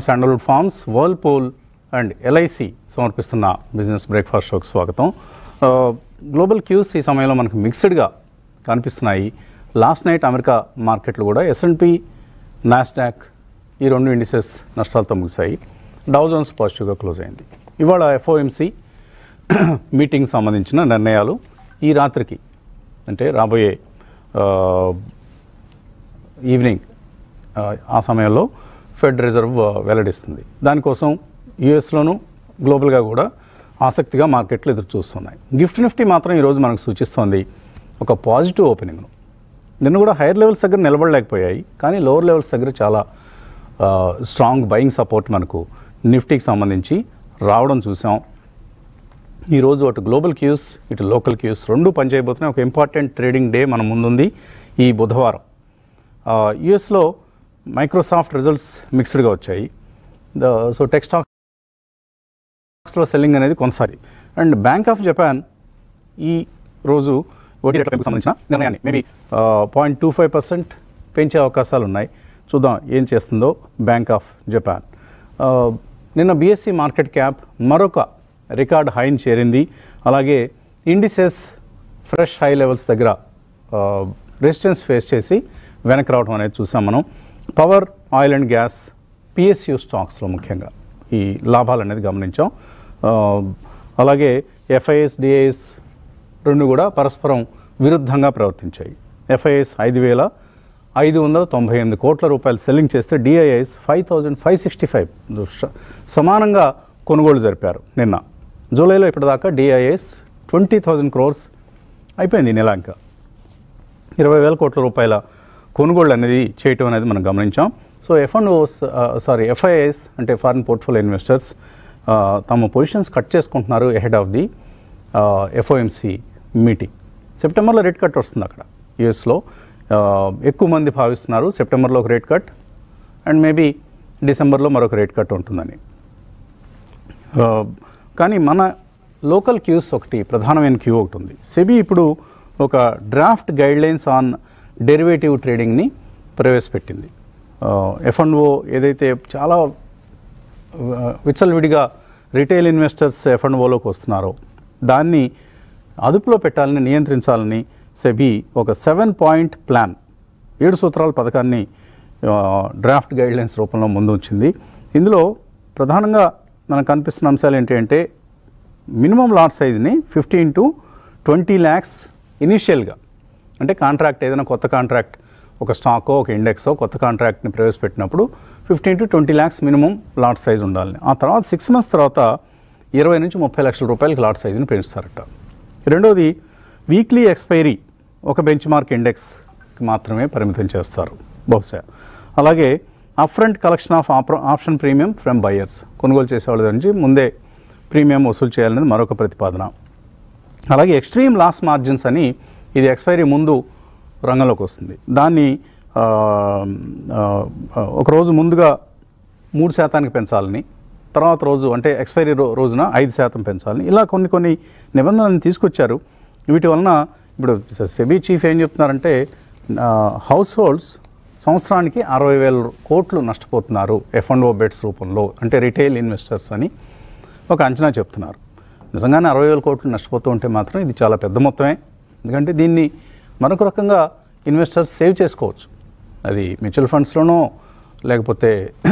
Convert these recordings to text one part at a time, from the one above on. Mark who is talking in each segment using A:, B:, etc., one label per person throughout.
A: Sandalwood farms Whirlpool and LIC సమర్పిస్తున్న business breakfast షోకి స్వాగతం ఆ, గ్లోబల్ క్యూస్ ఈ సమయంలో మనకు మిక్స్డ్గా కనిపిస్తున్నాయి లాస్ట్ నైట్ అమెరికా మార్కెట్లు కూడా ఎస్ఎన్పి నాస్డాక్ ఈ రెండు ఇండిసెస్ నష్టాలతో ముగిశాయి డౌ జోన్స్ పాజిటివ్గా క్లోజ్ అయింది ఇవాళ ఎఫ్ఓఎంసి మీటింగ్ సంబంధించిన నిర్ణయాలు ఈ రాత్రికి అంటే రాబోయే ఆ, ఈవినింగ్ ఆ, ఆ సమయంలో ఫెడ్ రిజర్వ్ ఆ, వెల్లడిస్తుంది దానికోసం యుఎస్లోను గ్లోబల్గా కూడా ఆసక్తిగా మార్కెట్లు ఎదురు చూస్తున్నాయి గిఫ్ట్ నిఫ్టీ మాత్రం ఈరోజు మనకు సూచిస్తోంది ఒక పాజిటివ్ ఓపెనింగ్ను నిన్న కూడా హైయర్ లెవెల్స్ దగ్గర నిలబడలేకపోయాయి కానీ లోవర్ లెవెల్స్ దగ్గర చాలా ఆ, స్ట్రాంగ్ బయింగ్ సపోర్ట్ మనకు నిఫ్టీకి సంబంధించి రావడం చూసాం ఈరోజు అటు గ్లోబల్ క్యూస్ ఇటు లోకల్ క్యూస్ రెండు పనిచేయబోతున్నాయి ఒక ఇంపార్టెంట్ ట్రేడింగ్ డే మన ముందుంది ఈ బుధవారం యుఎస్లో మైక్రోసాఫ్ట్ రిజల్ట్స్ మిక్స్డ్గా వచ్చాయి ద సో టెక్ స్టాక్స్లో సెల్లింగ్ అనేది కొనసాగి అండ్ బ్యాంక్ ఆఫ్ జపాన్ ఈ రోజు వడ్డీ రేట్లకు సంబంధించిన నిర్ణయాన్ని maybe point two five percent పెంచే అవకాశాలు ఉన్నాయి చూద్దాం ఏం చేస్తుందో బ్యాంక్ ఆఫ్ జపాన్ ఆ, నిన్న బీఎస్సీ మార్కెట్ క్యాప్ మరొక రికార్డ్ హైని చేరింది అలాగే ఇండిసెస్ ఫ్రెష్ హై లెవెల్స్ దగ్గర రెసిస్టెన్స్ ఫేస్ చేసి వెనక్కి రావడం అనేది చూసాం మనం power oil and gas PSU స్టాక్స్లో ముఖ్యంగా ఈ లాభాలు అనేది గమనించాం ఆ, అలాగే ఎఫ్ఐఎస్ డిఐఎస్ రెండు కూడా పరస్పరం విరుద్ధంగా ప్రవర్తించాయి ఎఫ్ఐఎస్ ఐదు వేల ఐదు వందల తొంభై ఎనిమిది కోట్ల రూపాయలు సెల్లింగ్ చేస్తే DIIs five thousand five sixty five సమానంగా కొనుగోలు జరిపారు నిన్న జూలైలో ఇప్పటిదాకా డిఐఎస్ ట్వంటీ థౌజండ్ క్రోర్స్ అయిపోయింది ఈ నెల ఇంకా ఇరవై వేల కోట్ల రూపాయల కొనుగోళ్ళు అనేది చేయటం అనేది మనం గమనించాం so F and Os sorry FIIs అంటే ఫారిన్ పోర్ట్ఫోలియో ఇన్వెస్టర్స్ తమ పొజిషన్స్ కట్ చేసుకుంటున్నారు ahead of the FOMC meeting సెప్టెంబర్లో రేట్ కట్ వస్తుంది అక్కడ యుఎస్లో ఎక్కువ మంది భావిస్తున్నారు సెప్టెంబర్లో ఒక రేట్ కట్ అండ్ మేబీ డిసెంబర్లో మరొక రేట్ కట్ ఉంటుందని ఆ, కానీ మన లోకల్ క్యూస్ ఒకటి ప్రధానమైన క్యూ ఒకటి ఉంది సెబీ ఇప్పుడు ఒక డ్రాఫ్ట్ గైడ్లైన్స్ ఆన్ డెరివేటివ్ ట్రేడింగ్ని ప్రవేశపెట్టింది ఎఫ్ అండ్ ఓ ఏదైతే చాలా ఆ, విచ్చలవిడిగా రిటైల్ ఇన్వెస్టర్స్ ఎఫ్ అండ్ ఓలోకి వస్తున్నారో దాన్ని అదుపులో పెట్టాలని నియంత్రించాలని సెబీ ఒక సెవెన్ పాయింట్ ప్లాన్ ఏడు సూత్రాల పథకాన్ని ఆ, డ్రాఫ్ట్ గైడ్లైన్స్ రూపంలో ముందు ఉంచింది ఇందులో ప్రధానంగా మనకు కనిపిస్తున్న అంశాలు ఏంటి అంటే మినిమం లాట్ సైజ్ని ఫిఫ్టీన్ టు ట్వంటీ ల్యాక్స్ ఇనీషియల్గా అంటే కాంట్రాక్ట్ ఏదైనా కొత్త కాంట్రాక్ట్ ఒక స్టాకో ఒక ఇండెక్సో కొత్త కాంట్రాక్ట్ని ప్రవేశపెట్టినప్పుడు fifteen to twenty lakhs minimum lot size ఉండాలని ఆ తర్వాత సిక్స్ మంత్స్ తర్వాత ఇరవై నుంచి ముప్పై లక్షల రూపాయలకి లాట్ సైజుని పెంచుతారట రెండోది వీక్లీ ఎక్స్పైరీ ఒక బెంచ్ మార్క్ ఇండెక్స్కి మాత్రమే పరిమితం చేస్తారు బహుశా అలాగే upfront collection of option premium from buyers కొనుగోలు చేసేవాళ్ళ దగ్గర నుంచి ముందే ప్రీమియం వసూలు చేయాలనేది మరొక ప్రతిపాదన అలాగే ఎక్స్ట్రీమ్ లాస్ మార్జిన్స్ అని ఇది ఎక్స్పైరీ ముందు రంగంలోకి వస్తుంది దాన్ని ఆ, ఆ, ఒక రోజు ముందుగా మూడు శాతానికి పెంచాలని తర్వాత రోజు అంటే ఎక్స్పైరీ రో రోజున ఐదు శాతం పెంచాలని ఇలా కొన్ని కొన్ని నిబంధనలను తీసుకొచ్చారు వీటి వలన ఇప్పుడు సెబీ చీఫ్ ఏం చెప్తున్నారంటే హౌస్ హోల్డ్స్ సంవత్సరానికి అరవై వేల కోట్లు నష్టపోతున్నారు ఎఫ్ అండ్ ఓ బెడ్స్ రూపంలో అంటే రిటైల్ ఇన్వెస్టర్స్ అని ఒక అంచనా చెప్తున్నారు నిజంగానే అరవై వేల కోట్లు నష్టపోతూ ఉంటే మాత్రం ఇది చాలా పెద్ద మొత్తమే ఎందుకంటే దీన్ని మరొక రకంగా ఇన్వెస్టర్స్ సేవ్ చేసుకోవచ్చు అది మ్యూచువల్ ఫండ్స్లోనో లేకపోతే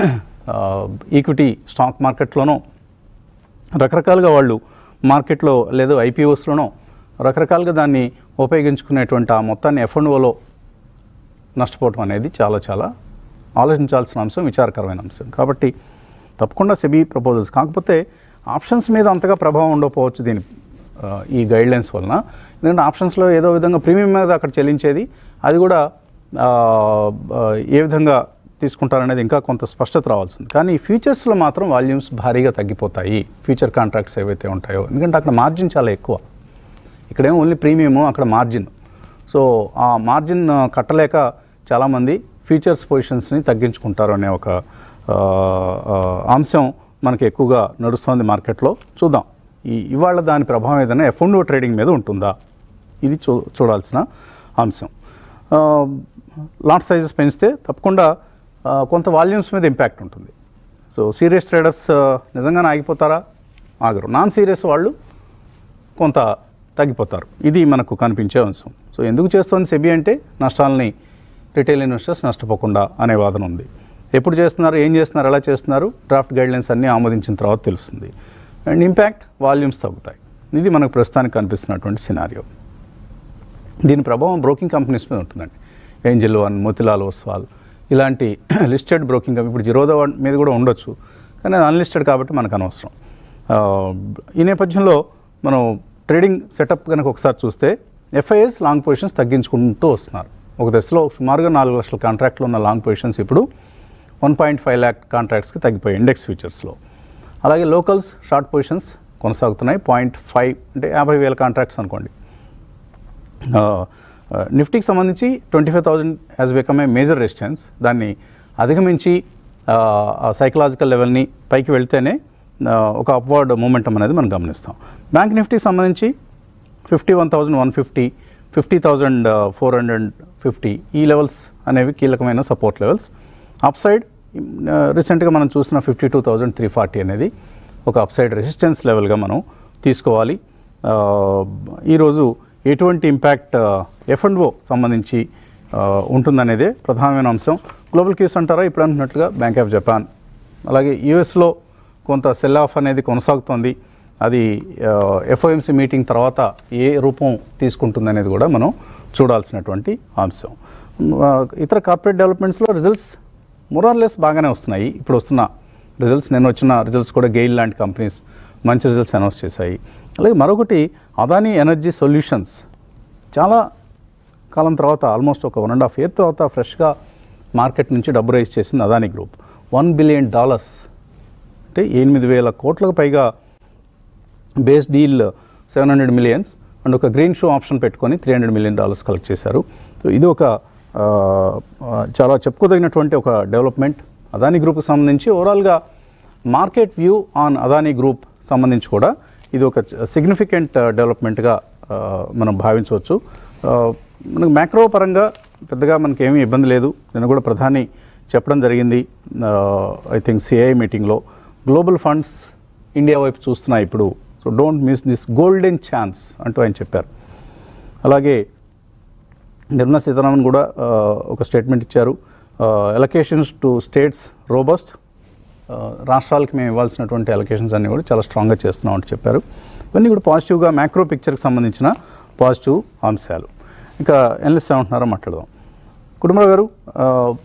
A: ఈక్విటీ స్టాక్ మార్కెట్లోనో రకరకాలుగా వాళ్ళు మార్కెట్లో లేదా ఐపీఓస్లోనో రకరకాలుగా దాన్ని ఉపయోగించుకునేటువంటి ఆ మొత్తాన్ని ఎఫ్ అండ్ ఓలో నష్టపోవటం అనేది చాలా చాలా ఆలోచించాల్సిన అంశం విచారకరమైన అంశం కాబట్టి తప్పకుండా సెబీ ప్రపోజల్స్ కాకపోతే ఆప్షన్స్ మీద అంతగా ప్రభావం ఉండకపోవచ్చు దీని ఆ, ఈ గైడ్లైన్స్ వలన ఎందుకంటే ఆప్షన్స్లో ఏదో విధంగా ప్రీమియం మీద అక్కడ చెల్లించేది అది కూడా ఆ, ఆ, ఏ విధంగా తీసుకుంటారనేది ఇంకా కొంత స్పష్టత రావాల్సింది కానీ ఫ్యూచర్స్లో మాత్రం వాల్యూమ్స్ భారీగా తగ్గిపోతాయి ఫ్యూచర్ కాంట్రాక్ట్స్ ఏవైతే ఉంటాయో ఎందుకంటే అక్కడ మార్జిన్ చాలా ఎక్కువ ఇక్కడేమో ఓన్లీ ప్రీమియము అక్కడ మార్జిన్ సో ఆ మార్జిన్ ఆ, కట్టలేక చాలామంది ఫ్యూచర్స్ పొజిషన్స్ని తగ్గించుకుంటారు అనే ఒక ఆ, ఆ, అంశం మనకి ఎక్కువగా నడుస్తుంది మార్కెట్లో చూద్దాం ఈ ఇవాళ దాని ప్రభావం ఏదైనా ఎఫ్ ట్రేడింగ్ మీద ఉంటుందా ఇది చూ చూడాల్సిన అంశం లాట్ సైజెస్ పెంచితే తప్పకుండా ఆ, కొంత వాల్యూమ్స్ మీద ఇంపాక్ట్ ఉంటుంది సో సీరియస్ ట్రేడర్స్ నిజంగానే ఆగిపోతారా ఆగరు నాన్ సీరియస్ వాళ్ళు కొంత తగ్గిపోతారు ఇది మనకు కనిపించే అంశం సో ఎందుకు చేస్తోంది సెబీ అంటే నష్టాలని రిటైల్ ఇన్వెస్టర్స్ నష్టపోకుండా అనే వాదన ఉంది ఎప్పుడు చేస్తున్నారు ఏం చేస్తున్నారు ఎలా చేస్తున్నారు డ్రాఫ్ట్ గైడ్లైన్స్ అన్నీ ఆమోదించిన తర్వాత తెలుస్తుంది అండ్ ఇంపాక్ట్ వాల్యూమ్స్ తగ్గుతాయి ఇది మనకు ప్రస్తుతానికి కనిపిస్తున్నటువంటి సినారియో దీని ప్రభావం బ్రోకింగ్ కంపెనీస్ మీద ఉంటుందండి ఏంజల్ వన్ మోతిలాల్ ఓస్వాల్ ఇలాంటి లిస్టెడ్ బ్రోకింగ్ కంపెనీ ఇప్పుడు జిరోదా వన్ మీద కూడా ఉండొచ్చు కానీ అది అన్లిస్టెడ్ కాబట్టి మనకు అనవసరం ఆ, ఈ నేపథ్యంలో మనం ట్రేడింగ్ సెటప్ కనుక ఒకసారి చూస్తే ఎఫ్ఐఎస్ లాంగ్ పొజిషన్స్ తగ్గించుకుంటూ వస్తున్నారు ఒక దశలో సుమారుగా నాలుగు లక్షల కాంట్రాక్ట్లు ఉన్న లాంగ్ పొజిషన్స్ ఇప్పుడు వన్ పాయింట్ ఫైవ్ ల్యాక్ కాంట్రాక్ట్స్కి తగ్గిపోయాయి ఇండెక్స్ ఫ్యూచర్స్లో అలాగే లోకల్స్ షార్ట్ పొజిషన్స్ కొనసాగుతున్నాయి పాయింట్ ఫైవ్ అంటే యాభై వేల కాంట్రాక్ట్స్ అనుకోండి నిఫ్టీకి సంబంధించి twenty five thousand has become a major resistance దాన్ని అధిగమించి సైకలాజికల్ లెవెల్ని పైకి వెళ్తేనే ఆ, ఒక అప్వర్డ్ మూమెంటం అనేది మనం గమనిస్తాం బ్యాంక్ నిఫ్టీకి సంబంధించి fifty one thousand one fifty fifty thousand four hundred fifty ఈ లెవెల్స్ అనేవి కీలకమైన సపోర్ట్ లెవెల్స్ అప్ సైడ్ రీసెంట్గా మనం చూసిన fifty two thousand three forty అనేది ఒక అప్ సైడ్ రెసిస్టెన్స్ లెవెల్గా మనం తీసుకోవాలి ఆ, ఈరోజు ఎటువంటి ఇంపాక్ట్ ఎఫ్ అండ్ ఓ సంబంధించి ఆ, ఉంటుందనేదే ప్రధానమైన అంశం గ్లోబల్ కేస్ అంటారా ఇప్పుడు అంటున్నట్లుగా బ్యాంక్ ఆఫ్ జపాన్ అలాగే యుఎస్లో కొంత సెల్ ఆఫ్ అనేది కొనసాగుతోంది అది ఎఫ్ఓఎంసీ మీటింగ్ తర్వాత ఏ రూపం తీసుకుంటుందనేది కూడా మనం చూడాల్సినటువంటి అంశం ఆ, ఇతర కార్పొరేట్ డెవలప్మెంట్స్లో రిజల్ట్స్ లెస్ బాగానే వస్తున్నాయి ఇప్పుడు వస్తున్న రిజల్ట్స్ నేను వచ్చిన రిజల్ట్స్ కూడా గెయిల్ లాంటి కంపెనీస్ మంచి రిజల్ట్స్ అనౌన్స్ చేశాయి అలాగే మరొకటి అదానీ ఎనర్జీ సొల్యూషన్స్ చాలా కాలం తర్వాత ఆల్మోస్ట్ ఒక వన్ అండ్ హాఫ్ ఇయర్ తర్వాత ఫ్రెష్గా మార్కెట్ నుంచి డబ్బు రైజ్ చేసింది Adani group one billion dollars అంటే ఎనిమిది వేల కోట్లకు పైగా base deal seven hundred millions and ఒక గ్రీన్ షో ఆప్షన్ పెట్టుకొని three hundred million dollars collect చేశారు సో ఇది ఒక ఆ, ఆ, చాలా చెప్పుకోదగినటువంటి ఒక డెవలప్మెంట్ అదానీ గ్రూప్కి సంబంధించి ఓవరాల్గా market view on Adani group సంబంధించి కూడా ఇది ఒక సిగ్నిఫికెంట్ డెవలప్మెంట్గా ఆ, మనం భావించవచ్చు ఆ, మనకు మ్యాక్రో పరంగా పెద్దగా మనకి ఏమీ ఇబ్బంది లేదు నేను కూడా ప్రధాని చెప్పడం జరిగింది ఐ థింక్ సిఐ మీటింగ్లో గ్లోబల్ ఫండ్స్ ఇండియా వైపు చూస్తున్నాయి ఇప్పుడు so don't miss this golden chance అంటూ ఆయన చెప్పారు అలాగే నిర్మలా సీతారామన్ కూడా ఆ, ఒక స్టేట్మెంట్ ఇచ్చారు ఎలకేషన్స్ టు స్టేట్స్ రోబస్ట్ రాష్ట్రాలకి మేము ఇవ్వాల్సినటువంటి ఎలకేషన్స్ అన్నీ కూడా చాలా స్ట్రాంగ్గా చేస్తున్నాం అని చెప్పారు ఇవన్నీ కూడా పాజిటివ్గా మ్యాక్రో పిక్చర్కి సంబంధించిన పాజిటివ్ అంశాలు ఇంకా ఎనలిస్ట్ ఏమంటున్నారో మాట్లాడదాం కుటుంబరావు గారు ఆ,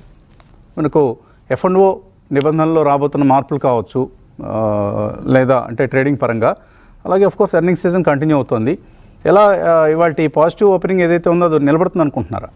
A: మనకు ఎఫ్ అండ్ ఓ నిబంధనల్లో రాబోతున్న మార్పులు కావచ్చు ఆ, లేదా అంటే ట్రేడింగ్ పరంగా అలాగే of course earning season continue అవుతుంది ఎలా ఇవాళ పాజిటివ్ ఓపెనింగ్ ఏదైతే ఉందో అది నిలబడుతుంది అనుకుంటున్నారా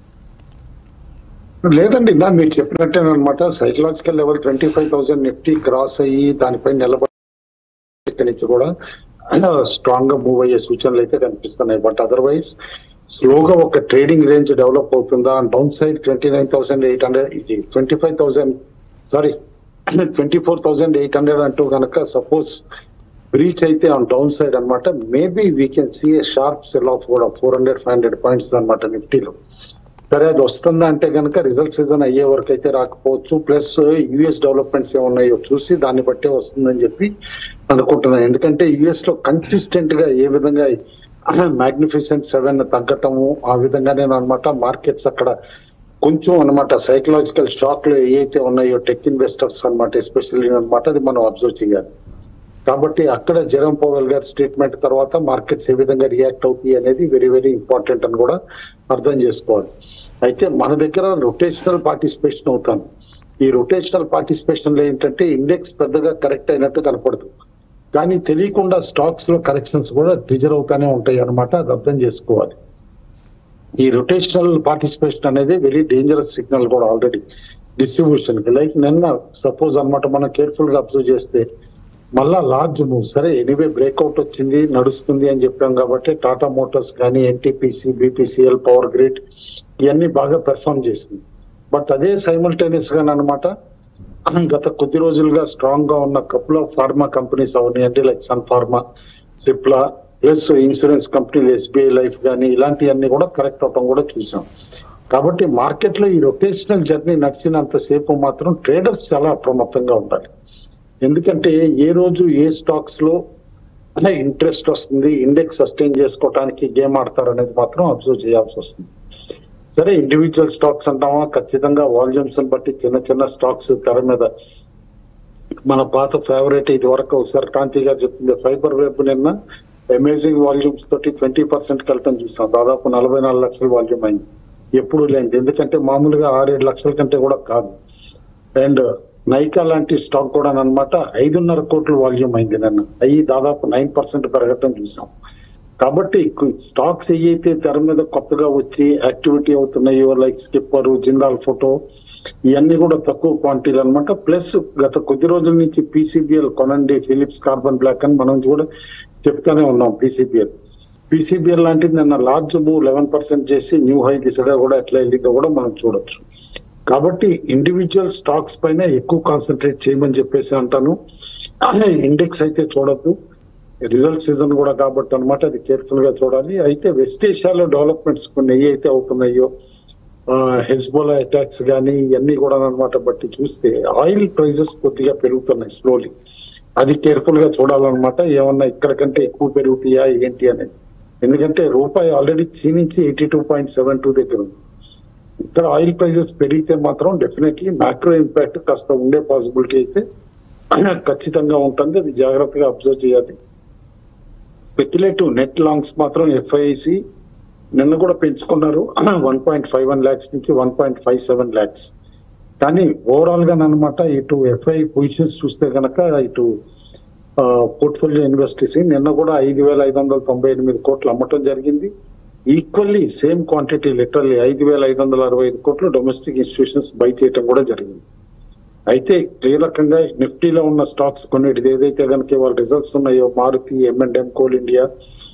B: లేదండి ఇందా మీరు చెప్పినట్టే అనమాట psychological level twenty five thousand Nifty cross అయ్యి దానిపై నిలబడి ఇక్కడి నుంచి కూడా స్ట్రాంగ్ గా మూవ్ అయ్యే సూచనలు అయితే కనిపిస్తున్నాయి బట్ అదర్వైజ్ స్లోగా ఒక ట్రేడింగ్ రేంజ్ డెవలప్ అవుతుందా down side twenty nine thousand eight hundred ఇది twenty five thousand sorry twenty four thousand eight hundred అంటూ కనుక సపోజ్ బ్రీచ్ అయితే ఆన్ డౌన్ సైడ్ అనమాట maybe we can see a sharp sell off కూడా four hundred five hundred points అనమాట నిఫ్టీలో సరే అది వస్తుందా అంటే కనుక రిజల్ట్ సీజన్ అయ్యే వరకు అయితే రాకపోవచ్చు ప్లస్ యుఎస్ డెవలప్మెంట్స్ ఏమున్నాయో చూసి దాన్ని బట్టే వస్తుందని చెప్పి అనుకుంటున్నాను ఎందుకంటే యుఎస్ లో కన్సిస్టెంట్ గా ఏ విధంగా మ్యాగ్నిఫిసెంట్ సెవెన్ తగ్గటము ఆ విధంగానే అనమాట మార్కెట్స్ అక్కడ కొంచెం అనమాట సైకలాజికల్ షాక్ లో ఏవైతే ఉన్నాయో టెక్ ఇన్వెస్టర్స్ అనమాట ఎస్పెషల్లీ అనమాట అది మనం అబ్జర్వ్ చేయాలి కాబట్టి అక్కడ జెరమ్ పవల్ గారి స్టేట్మెంట్ తర్వాత మార్కెట్స్ ఏ విధంగా రియాక్ట్ అవుతాయి అనేది వెరీ వెరీ ఇంపార్టెంట్ అని కూడా అర్థం చేసుకోవాలి అయితే మన దగ్గర రొటేషనల్ పార్టిసిపేషన్ అవుతాను ఈ రొటేషనల్ పార్టిసిపేషన్ లో ఏంటంటే ఇండెక్స్ పెద్దగా కరెక్ట్ అయినట్టు కనపడదు కానీ తెలియకుండా స్టాక్స్ లో కరెక్షన్స్ కూడా ట్రిజర్ అవుతానే ఉంటాయి అనమాట అది అర్థం చేసుకోవాలి ఈ రొటేషనల్ పార్టిసిపేషన్ అనేది వెరీ డేంజరస్ సిగ్నల్ కూడా ఆల్రెడీ డిస్ట్రిబ్యూషన్ కి లైక్ నిన్న సపోజ్ అన్నమాట మనం కేర్ఫుల్ గా అబ్జర్వ్ చేస్తే మళ్ళా లార్జ్ మూవ్ సరే ఎనీవే బ్రేక్అవుట్ వచ్చింది నడుస్తుంది అని చెప్పాం కాబట్టి టాటా మోటార్స్ కానీ ఎన్టీపీసీ బీపీసీఎల్ పవర్ గ్రిడ్ ఇవన్నీ బాగా పెర్ఫామ్ చేసింది బట్ అదే సైమల్టేనియస్ గా అనమాట గత కొద్ది రోజులుగా స్ట్రాంగ్ గా ఉన్న కపుల్ ఆఫ్ ఫార్మా కంపెనీస్ అవన్నీ like Sun Pharma Cipla plus insurance కంపెనీలు ఎస్బీఐ లైఫ్ కానీ ఇలాంటివన్నీ కూడా కరెక్ట్ అవటం కూడా చూసాం కాబట్టి మార్కెట్ లో ఈ రొటేషనల్ జర్నీ నడిచినంత సేపు మాత్రం ట్రేడర్స్ చాలా అప్రమత్తంగా ఉండాలి ఎందుకంటే ఏ రోజు ఏ స్టాక్స్ లో అనే ఇంట్రెస్ట్ వస్తుంది ఇండెక్స్ సస్టైన్ చేసుకోవడానికి గేమ్ ఆడతారు అనేది మాత్రం అబ్జర్వ్ చేయాల్సి వస్తుంది సరే ఇండివిజువల్ స్టాక్స్ అంటామా ఖచ్చితంగా వాల్యూమ్స్ బట్టి చిన్న చిన్న స్టాక్స్ తెర మీద మన పాత ఫేవరెట్ ఇది వరకు ఒకసారి కాంతి గారు చెప్తుంది ఫైబర్ వెబ్ నిన్న అమేజింగ్ వాల్యూమ్స్ తోటి ట్వంటీ పర్సెంట్ కలటం చూసాం దాదాపు నలభై నాలుగు లక్షల వాల్యూమ్ అయింది ఎప్పుడు లేనిది ఎందుకంటే మామూలుగా ఆరేడు లక్షల కంటే కూడా కాదు అండ్ నైకా లాంటి స్టాక్ కూడా అనమాట ఐదున్నర కోట్ల వాల్యూమ్ అయింది నిన్న అయ్యి దాదాపు నైన్ పర్సెంట్ పెరగటం చూసాం కాబట్టి స్టాక్స్ ఏవైతే తెర మీద కొత్తగా వచ్చి యాక్టివిటీ అవుతున్నాయో లైక్ స్కిప్పర్ జిందాల్ ఫోటో ఇవన్నీ కూడా తక్కువ క్వాంటిటీలు అనమాట ప్లస్ గత కొద్ది రోజుల నుంచి పీసీబీఎల్ కొనండి ఫిలిప్స్ కార్బన్ బ్లాక్ అని మనం కూడా చెప్తానే ఉన్నాం పీసీబీఎల్ పీసీబీఎల్ లాంటిది నిన్న లార్జ్ మూవ్ లెవెన్ పర్సెంట్ చేసి న్యూ హై దిశగా కూడా ఎట్లా వెళ్ళిందో కూడా మనం చూడొచ్చు కాబట్టి ఇండివిజువల్ స్టాక్స్ పైన ఎక్కువ కాన్సన్ట్రేట్ చేయమని చెప్పేసి అంటాను ఇండెక్స్ అయితే చూడద్దు రిజల్ట్ సీజన్ కూడా కాబట్టి అనమాట అది కేర్ఫుల్ గా చూడాలి అయితే వెస్ట్ ఏషియాలో డెవలప్మెంట్స్ కొన్ని ఏ అయితే అవుతున్నాయో హెజ్బోలా అటాక్స్ కానీ ఇవన్నీ కూడా అనమాట బట్టి చూస్తే ఆయిల్ ప్రైజెస్ కొద్దిగా పెరుగుతున్నాయి స్లోలీ అది కేర్ఫుల్ గా చూడాలన్నమాట ఏమన్నా ఇక్కడ కంటే ఎక్కువ పెరుగుతాయా ఏంటి అనేది ఎందుకంటే రూపాయి ఆల్రెడీ క్షీణించి eighty two point seven two దగ్గర ఉంది ఇక్కడ ఆయిల్ ప్రైజెస్ పెరిగితే మాత్రం డెఫినెట్లీ మ్యాక్రో ఇంపాక్ట్ కాస్త ఉండే పాసిబిలిటీ అయితే ఖచ్చితంగా ఉంటుంది అది జాగ్రత్తగా అబ్జర్వ్ చేయాలి స్పెక్యులేటివ్ నెట్ లాంగ్స్ మాత్రం ఎఫ్ఐసి నిన్న కూడా పెంచుకున్నారు one point five one lakhs నుంచి one point five seven lakhs కానీ ఓవరాల్ గా అనమాట ఇటు ఎఫ్ఐ పొజిషన్స్ చూస్తే గనక ఇటు పోర్ట్ఫోలియో ఇన్వెస్టర్స్ నిన్న కూడా ఐదు వేల ఐదు వందల తొంభై ఎనిమిది కోట్లు అమ్మటం జరిగింది ఈక్వల్లీ సేమ్ క్వాంటిటీ లిటరల్లీ ఐదు వేల ఐదు వందల అరవై ఐదు కోట్లు డొమెస్టిక్ ఇన్స్టిట్యూషన్స్ బై చేయటం కూడా జరిగింది అయితే ఈ రకంగా నిఫ్టీలో ఉన్న స్టాక్స్ కొన్నిటిది ఏదైతే కనుక వాళ్ళ రిజల్ట్స్ ఉన్నాయో Maruti M and M Coal India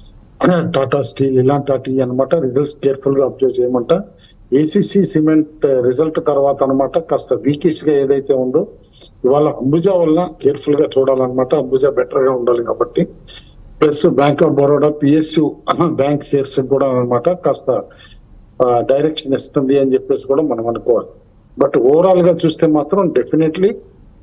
B: Tata steel ఇలాంటి వాటి అనమాట రిజల్ట్స్ కేర్ఫుల్ గా అబ్జర్వ్ చేయమంట ఏసీసీ సిమెంట్ రిజల్ట్ తర్వాత అనమాట కాస్త వీకిష్ గా ఏదైతే ఉందో ఇవాళ అంబుజా వల్ల కేర్ఫుల్ గా చూడాలన్నమాట అంబుజా బెటర్ గా ఉండాలి కాబట్టి plus Bank of Baroda PSU bank shares కూడా అనమాట కాస్త డైరెక్షన్ ఇస్తుంది అని చెప్పేసి కూడా మనం అనుకోవాలి బట్ ఓవరాల్ గా చూస్తే మాత్రం డెఫినెట్లీ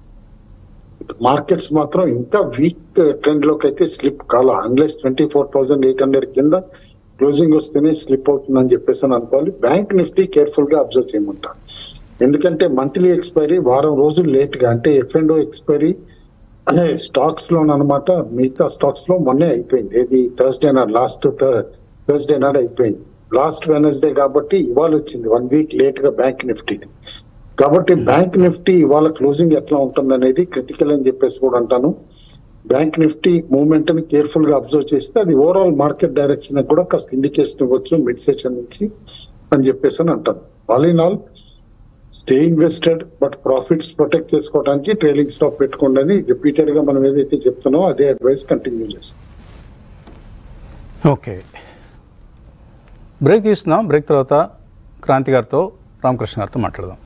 B: మార్కెట్స్ మాత్రం ఇంకా వీక్ ట్రెండ్ లోకి అయితే స్లిప్ కాల unless twenty four thousand eight hundred కింద క్లోజింగ్ వస్తేనే స్లిప్ అవుతుందని చెప్పేసి అని అనుకోవాలి బ్యాంక్ నిఫ్టీ కేర్ఫుల్ గా అబ్జర్వ్ చేయమంటారు ఎందుకంటే మంత్లీ ఎక్స్పైరీ వారం రోజులు లేట్ గా అంటే ఎఫ్ అండ్ ఎక్స్పైరీ అనే స్టాక్స్ లో అనమాట మిగతా స్టాక్స్ లో మొన్నే అయిపోయింది ఏది థర్స్డే నాడు లాస్ట్ థర్స్డే నాడు అయిపోయింది లాస్ట్ వెనస్డే కాబట్టి ఇవాళ వచ్చింది వన్ వీక్ లేట్ గా బ్యాంక్ నిఫ్టీ కాబట్టి బ్యాంక్ నిఫ్టీ ఇవాళ క్లోజింగ్ ఎట్లా ఉంటుంది అనేది క్రిటికల్ అని చెప్పేసి కూడా అంటాను బ్యాంక్ నిఫ్టీ మూవ్మెంట్ ని కేర్ఫుల్ గా అబ్జర్వ్ చేస్తే అది ఓవరాల్ మార్కెట్ డైరెక్షన్ కూడా కాస్త ఇండికేషన్ ఇవ్వచ్చు మిడ్ సెషన్ నుంచి అని చెప్పేసి అని అంటాను all in all stay invested but profits protect చేసుకోవడానికి ట్రైలింగ్ స్టాక్ పెట్టుకోండి అని రిపీటెడ్ గా మనం ఏదైతే చెప్తున్నామో అదే అడ్వైస్ కంటిన్యూ చేస్తాం
A: ఓకే బ్రేక్ తీసుకుందాం బ్రేక్ తర్వాత క్రాంతి గారితో రామకృష్ణ గారితో మాట్లాడదాం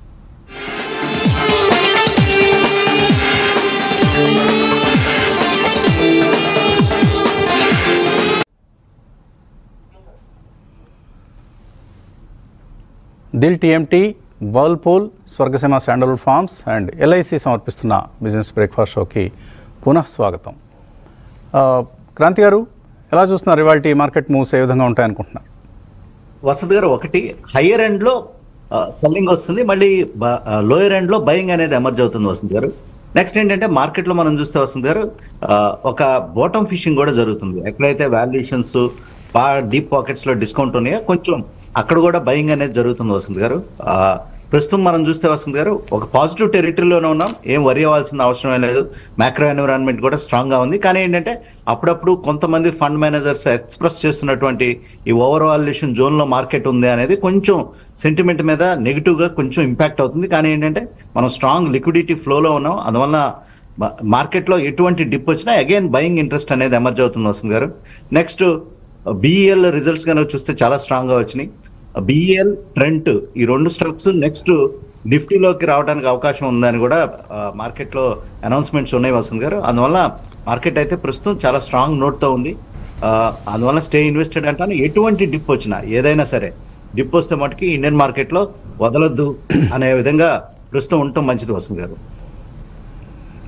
A: Dil TMT Whirlpool Swargaseema sandalwood farms and LIC సమర్పిస్తున్న బిజినెస్ బ్రేక్ఫాస్ట్ షోకి పునః స్వాగతం ఆ, క్రాంతి గారు ఎలా చూస్తున్నారు ఇవాళ మార్కెట్ మూవ్స్ ఏ విధంగా ఉంటాయనుకుంటున్నారు
C: వసంత్ గారు ఒకటి హయ్యర్ ఎండ్ లో సెల్లింగ్ వస్తుంది మళ్ళీ లోయర్ ఎండ్ లో బయింగ్ అనేది ఎమర్జ్ అవుతుంది వసంత్ గారు నెక్స్ట్ ఏంటంటే మార్కెట్ లో మనం చూస్తే వసంత్ గారు ఆ, ఒక బోటం ఫిషింగ్ కూడా జరుగుతుంది ఎక్కడైతే వాల్యుయేషన్స్ బాగా డీప్ పాకెట్స్ లో డిస్కౌంట్ ఉన్నాయో కొంచెం అక్కడ కూడా బయింగ్ అనేది జరుగుతుంది వసంత్ గారు ఆ, ప్రస్తుతం మనం చూస్తే వసంత్ గారు ఒక పాజిటివ్ టెరిటరీలోనే ఉన్నాం ఏం వరి అవ్వాల్సిన అవసరం లేదు మ్యాక్రో ఎన్విరాన్మెంట్ కూడా స్ట్రాంగ్ గా ఉంది కానీ ఏంటంటే అప్పుడప్పుడు కొంతమంది ఫండ్ మేనేజర్స్ ఎక్స్ప్రెస్ చేస్తున్నటువంటి ఈ ఓవర్ వాల్యుయేషన్ జోన్ లో మార్కెట్ ఉంది అనేది కొంచెం సెంటిమెంట్ మీద నెగిటివ్ గా కొంచెం ఇంపాక్ట్ అవుతుంది కానీ ఏంటంటే మనం స్ట్రాంగ్ లిక్విడిటీ ఫ్లోలో ఉన్నాం అందువల్ల మార్కెట్లో ఎటువంటి డిప్ వచ్చినా అగైన్ బయింగ్ ఇంట్రెస్ట్ అనేది ఎమర్జ్ అవుతుంది వస్తుంది గారు నెక్స్ట్ బిఈఎల్ రిజల్ట్స్ కనుక చూస్తే చాలా స్ట్రాంగ్ గా వచ్చినాయి బిఈఎల్ ట్రెంట్ ఈ రెండు స్టాక్స్ నెక్స్ట్ నిఫ్టీలోకి రావడానికి అవకాశం ఉందని కూడా మార్కెట్లో అనౌన్స్మెంట్స్ ఉన్నాయి వసంత్ గారు అందువల్ల మార్కెట్ అయితే ప్రస్తుతం చాలా స్ట్రాంగ్ నోట్తో ఉంది ఆ, అందువల్ల స్టే ఇన్వెస్టెడ్ అంటాను ఎటువంటి డిప్ వచ్చినా ఏదైనా సరే డిప్ వస్తే మటుకి ఇండియన్ మార్కెట్లో వదలొద్దు అనే విధంగా ప్రస్తుతం ఉండటం మంచిది వస్తుంది గారు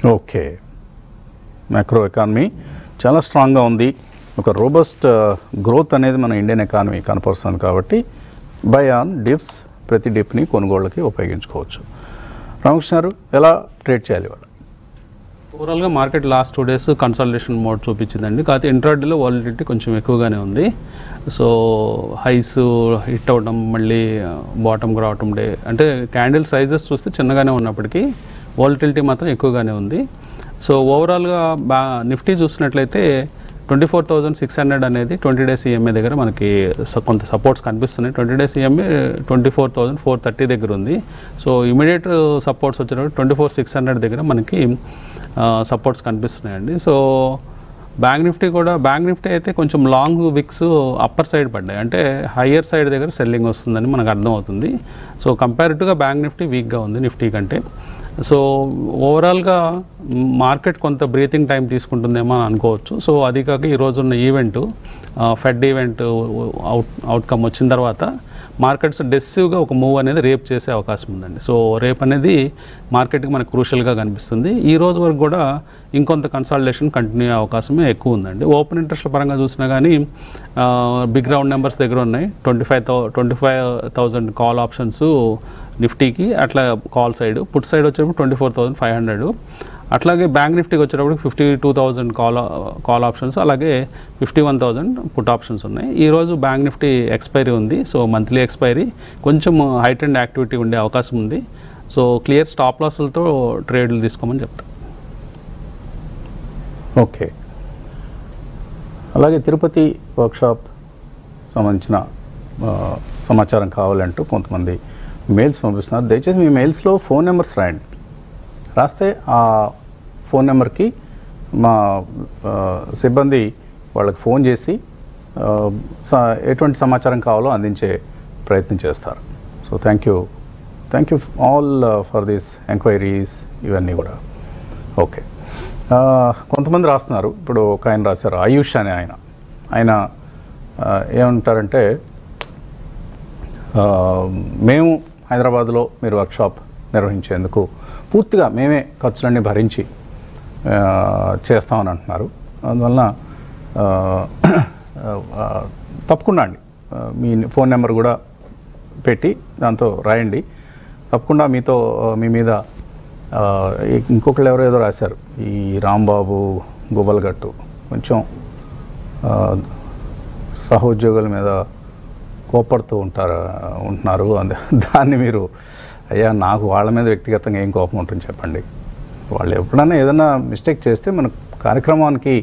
A: ఓకే మ్యాక్రో ఎకానమీ చాలా స్ట్రాంగ్గా ఉంది ఒక రోబస్ట్ గ్రోత్ అనేది మన ఇండియన్ ఎకానమీ కనపరుస్తుంది కాబట్టి బై ఆన్ డిప్స్ ప్రతి డిప్ని కొనుగోళ్ళకి ఉపయోగించుకోవచ్చు రామకృష్ణ గారు ఎలా ట్రేడ్ చేయాలి వాళ్ళు
D: ఓవరాల్గా market last two days consultation mode చూపించిందండి కాకపోతే ఇంట్రాడేలో వాలిడిటీ కొంచెం ఎక్కువగానే ఉంది సో హైస్ హిట్ అవడం మళ్ళీ బాటమ్కి రావటం డే అంటే క్యాండిల్ సైజెస్ చూస్తే చిన్నగానే ఉన్నప్పటికీ వాలిటిలిటీ మాత్రం ఎక్కువగానే ఉంది సో ఓవరాల్గా బా నిఫ్టీ చూసినట్లయితే twenty four thousand six hundred అనేది ట్వంటీ డేస్ ఈఎంఏ దగ్గర మనకి స- కొంత సపోర్ట్స్ కనిపిస్తున్నాయి twenty days EMA twenty four thousand four thirty దగ్గర ఉంది సో ఇమీడియట్ సపోర్ట్స్ వచ్చినప్పుడు ట్వంటీ ఫోర్ సిక్స్ హండ్రెడ్ దగ్గర మనకి సపోర్ట్స్ కనిపిస్తున్నాయండి సో బ్యాంక్ నిఫ్టీ కూడా బ్యాంక్ నిఫ్టీ అయితే కొంచెం లాంగ్ విక్స్ అప్పర్ సైడ్ పడ్డాయి అంటే హయ్యర్ సైడ్ దగ్గర సెల్లింగ్ వస్తుందని మనకు అర్థమవుతుంది సో కంపారిటివ్గా బ్యాంక్ నిఫ్టీ వీక్గా ఉంది నిఫ్టీ కంటే సో ఓవరాల్గా మార్కెట్ కొంత బ్రీతింగ్ టైం తీసుకుంటుందేమో అని అనుకోవచ్చు సో అది కాక ఈరోజు ఉన్న event fed event out outcome వచ్చిన తర్వాత మార్కెట్స్ డెసివ్గా ఒక మూవ్ అనేది రేపు చేసే అవకాశం ఉందండి సో రేపు అనేది మార్కెట్కి మనకు క్రూషియల్గా కనిపిస్తుంది ఈ రోజు వరకు కూడా ఇంకొంత కన్సల్టేషన్ కంటిన్యూ అయ్యే అవకాశమే ఎక్కువ ఉందండి ఓపెన్ ఇంట్రెస్ట్ పరంగా చూసినా కానీ బిగ్ రౌండ్ నెంబర్స్ దగ్గర ఉన్నాయి ట్వంటీ ఫైవ్ థౌ twenty five thousand call options నిఫ్టీకి అట్లా కాల్ సైడ్ పుట్ సైడ్ వచ్చేటప్పుడు twenty four thousand five hundred అట్లాగే బ్యాంక్ నిఫ్టీకి వచ్చేటప్పుడు fifty two thousand call call options అలాగే fifty one thousand put options ఉన్నాయి ఈరోజు బ్యాంక్ నిఫ్టీ ఎక్స్పైరీ ఉంది సో మంత్లీ ఎక్స్పైరీ కొంచెం హైట్ అండ్ యాక్టివిటీ ఉండే అవకాశం ఉంది సో క్లియర్ స్టాప్ లాసులతో ట్రేడ్లు తీసుకోమని చెప్తాను
A: ఓకే అలాగే తిరుపతి వర్క్షాప్ సంబంధించిన ఆ, సమాచారం కావాలంటూ కొంతమంది మెయిల్స్ పంపిస్తున్నారు దయచేసి మీ మెయిల్స్లో ఫోన్ నెంబర్స్ రాయండి రాస్తే ఆ ఫోన్ నెంబర్కి మా ఆ, సిబ్బంది వాళ్ళకి ఫోన్ చేసి ఆ, స- ఎటువంటి సమాచారం కావాలో అందించే ప్రయత్నం చేస్తారు so thank you thank you all for these enquiries ఇవన్నీ కూడా ఓకే ఆ, కొంతమంది రాస్తున్నారు ఇప్పుడు ఒక ఆయన రాశారు ఆయుష్ అనే ఆయన ఆయన ఆ, ఏమంటారంటే ఆ, మేము హైదరాబాద్లో మీరు వర్క్షాప్ నిర్వహించేందుకు పూర్తిగా మేమే ఖర్చులన్నీ భరించి ఆ, చేస్తామని అంటున్నారు అందువలన ఆ, ఆ, తప్పకుండా అండి ఆ, మీ ఫోన్ నెంబర్ కూడా పెట్టి దాంతో రాయండి తప్పకుండా మీతో ఆ, మీ మీద ఆ, ఇ- ఇంకొకళ్ళు ఎవరో ఏదో రాశారు ఈ రాంబాబు గువ్వలగట్టు కొంచెం ఆ, సహోద్యోగుల మీద కోపడుతూ ఉంటారు ఉంటున్నారు అంద దాన్ని మీరు అయ్యా నాకు వాళ్ళ మీద వ్యక్తిగతంగా ఏం కోపం ఉంటుంది చెప్పండి వాళ్ళు ఎప్పుడైనా ఏదైనా మిస్టేక్ చేస్తే మన కార్యక్రమానికి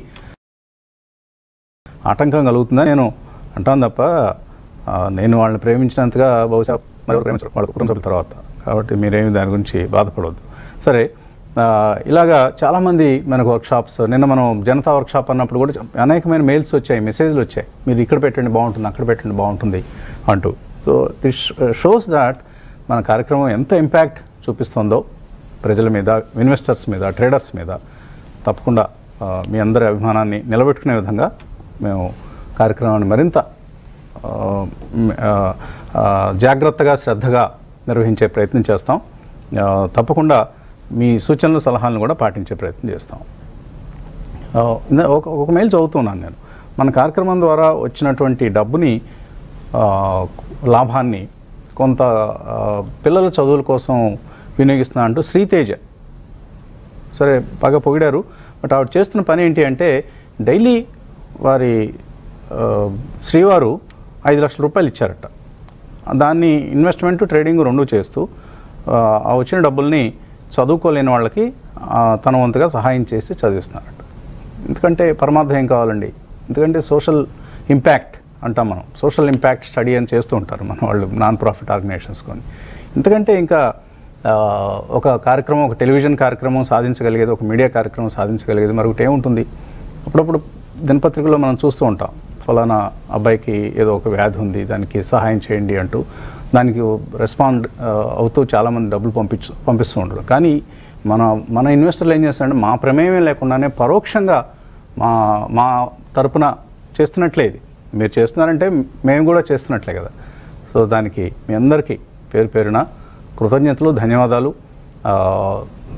A: ఆటంకం కలుగుతుందని నేను అంటాను తప్ప ఆ, నేను వాళ్ళని ప్రేమించినంతగా బహుశా మరొకరు ప్రేమించరు వాళ్ళ కుటుంబ సభ్యుల తర్వాత కాబట్టి మీరేమి దాని గురించి బాధపడవద్దు సరే ఆ, ఇలాగా చాలామంది మనకు వర్క్షాప్స్ నిన్న మనం జనతా వర్క్షాప్ అన్నప్పుడు కూడా అనేకమైన మెయిల్స్ వచ్చాయి మెసేజ్లు వచ్చాయి మీరు ఇక్కడ పెట్టండి బాగుంటుంది అక్కడ పెట్టండి బాగుంటుంది అంటూ సో దిస్ షోస్ దాట్ మన కార్యక్రమం ఎంత ఇంపాక్ట్ చూపిస్తుందో ప్రజల మీద ఇన్వెస్టర్స్ మీద ట్రేడర్స్ మీద తప్పకుండా ఆ, మీ అందరి అభిమానాన్ని నిలబెట్టుకునే విధంగా మేము కార్యక్రమాన్ని మరింత ఆ, మ్, ఆ, ఆ, జాగ్రత్తగా శ్రద్ధగా నిర్వహించే ప్రయత్నం చేస్తాం ఆ, తప్పకుండా మీ సూచనలు సలహాలను కూడా పాటించే ప్రయత్నం చేస్తాం ఆ, ఇందా- ఒక ఒక మెయిల్ చదువుతున్నాను నేను మన కార్యక్రమం ద్వారా వచ్చినటువంటి డబ్బుని ఆ, లాభాన్ని కొంత ఆ, పిల్లల చదువుల కోసం వినియోగిస్తున్నా అంటూ శ్రీతేజ సరే బాగా పొగిడారు బట్ ఆవిడ చేస్తున్న పని ఏంటి అంటే డైలీ వారి ఆ, శ్రీవారు ఐదు లక్షల రూపాయలు ఇచ్చారట దాన్ని ఇన్వెస్ట్మెంట్ ట్రేడింగ్ రెండు చేస్తూ ఆ, ఆ వచ్చిన డబ్బుల్ని చదువుకోలేని వాళ్ళకి ఆ, తన వంతుగా సహాయం చేసి చదివిస్తున్నారట ఎందుకంటే పరమార్థం ఏం కావాలండి ఎందుకంటే సోషల్ ఇంపాక్ట్ అంటాం మనం సోషల్ ఇంపాక్ట్ స్టడీ అని చేస్తూ ఉంటారు మన వాళ్ళు నాన్ ప్రాఫిట్ ఆర్గనైజేషన్స్ కొని ఎందుకంటే ఇంకా ఆ, ఒక కార్యక్రమం ఒక టెలివిజన్ కార్యక్రమం సాధించగలిగేది ఒక మీడియా కార్యక్రమం సాధించగలిగేది మరొకటి ఏముంటుంది అప్పుడప్పుడు దినపత్రికలో మనం చూస్తూ ఉంటాం ఫలానా అబ్బాయికి ఏదో ఒక వ్యాధి ఉంది దానికి సహాయం చేయండి అంటూ దానికి రెస్పాండ్ అవుతూ చాలామంది డబ్బులు పంపించు పంపిస్తూ ఉంటారు కానీ మన మన ఇన్వెస్టర్లు ఏం చేస్తారంటే మా ప్రమేయం లేకుండానే పరోక్షంగా మా మా తరపున చేస్తున్నట్లే ఇది మీరు చేస్తున్నారంటే మేము కూడా చేస్తున్నట్లే కదా సో దానికి మీ అందరికీ పేరు పేరున కృతజ్ఞతలు ధన్యవాదాలు ఆ,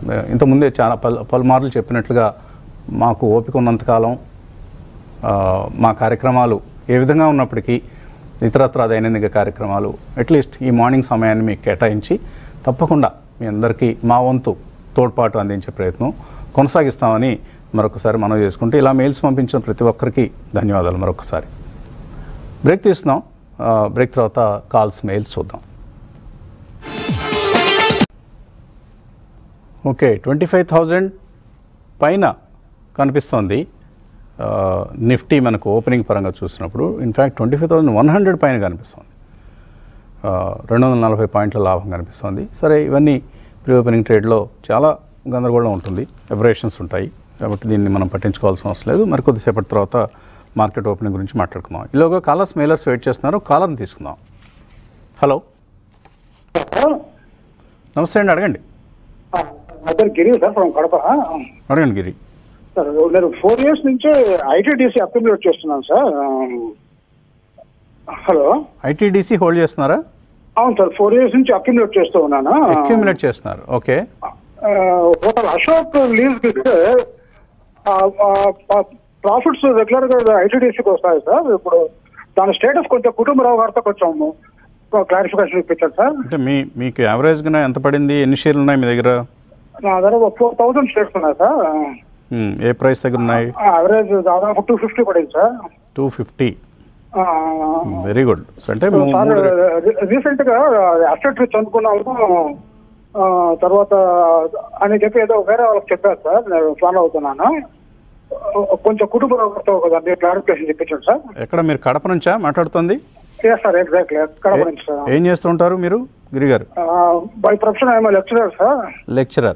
A: ఇంతకుముందే చాలా పలు పలుమార్లు చెప్పినట్లుగా మాకు ఓపిక ఉన్నంతకాలం ఆ, మా కార్యక్రమాలు ఏ విధంగా ఉన్నప్పటికీ ఇతరత్ర దైనందిక కార్యక్రమాలు అట్లీస్ట్ ఈ మార్నింగ్ సమయాన్ని మీకు కేటాయించి తప్పకుండా మీ అందరికీ మా వంతు తోడ్పాటు అందించే ప్రయత్నం కొనసాగిస్తామని మరొకసారి మనం చేసుకుంటే ఇలా మెయిల్స్ పంపించిన ప్రతి ఒక్కరికి ధన్యవాదాలు మరొకసారి బ్రేక్ తీస్తున్నాం ఆ, బ్రేక్ తర్వాత కాల్స్ మెయిల్స్ చూద్దాం ఓకే ట్వంటీ ఫైవ్ థౌజండ్ పైన కనిపిస్తోంది ఆ, నిఫ్టీ మనకు ఓపెనింగ్ పరంగా చూసినప్పుడు in fact twenty five thousand one hundred పైన కనిపిస్తుంది ఆ, రెండు వందల నలభై పాయింట్ల లాభం కనిపిస్తుంది సరే ఇవన్నీ ప్రీ ఓపెనింగ్ ట్రేడ్లో చాలా గందరగోళం ఉంటుంది ఎబరేషన్స్ ఉంటాయి కాబట్టి దీన్ని మనం పట్టించుకోవాల్సిన అవసరం లేదు మరి కొద్దిసేపటి తర్వాత మార్కెట్ ఓపెనింగ్ గురించి మాట్లాడుకుందాం ఈలోగా కాలర్స్ మెయిలర్స్ వెయిట్ చేస్తున్నారు కాలర్ని తీసుకుందాం హలో నమస్తే అండి అడగండి
E: నా పేరు గిరి సార్ ఫ్రమ్ కడప
A: అడగండి గిరి
E: సార్ నేను ఫోర్ ఇయర్స్ నుంచి ఐటీడీసీ అక్యుములేట్ చేస్తున్నాను సార్ హలో
A: ఐటీడీసీ హోల్డ్ చేస్తున్నారా
E: అవును సార్ ఫోర్ ఇయర్స్ నుంచి అక్యుములేట్ చేస్తూ ఉన్నాను
A: అక్యూమిలేట్ చేస్తున్నారు ఓకే
E: హోటల్ అశోక్ లీజ్ ఇస్తే ప్రాఫిట్స్ రెగ్యులర్ గా ఐటీడీసీకి వస్తాయి సార్ ఇప్పుడు దాని స్టేటస్ కొంచెం కుటుంబరావు గారితో కొంచెం క్లారిఫికేషన్ ఇప్పించారు సార్
A: అంటే మీ మీకు యావరేజ్గా ఎంత పడింది ఎన్ని షేర్లు ఉన్నాయి మీ దగ్గర
E: నా దగ్గర ఫోర్ థౌసండ్ షేర్స్ ఉన్నాయి సార్
A: మ్మ్. ఏ ప్రైస్ దగ్గర ఉన్నాయి
E: యావరేజ్ దాదాపు టూ ఫిఫ్టీ పడింది సార్
A: టూ ఫిఫ్టీ
E: ఆ,
A: వెరీ గుడ్ అంటే
E: సో
A: మూ-
E: సార్
A: మూడు రె-
E: రీసెంట్ గా అసెట్ రిచ్ అనుకున్నాము ఆ, తర్వాత అని చెప్పి ఏదో వేరే వాళ్ళకి చెప్పారు సార్ నేను ఫాలో అవుతున్నాను కొంచెం కుటుంబ రోగంతో దాన్ని క్లారిఫికేషన్ చెప్పించండి సార్
A: ఎక్కడ మీరు కడప నుంచా మాట్లాడుతుంది
E: ఎస్ సార్ ఎగ్జాక్ట్లీ కడప నుంచి సార్
A: ఏం చేస్తుంటారు మీరు గిరి గారు
E: by profession I'm lecturer sir
A: lecturer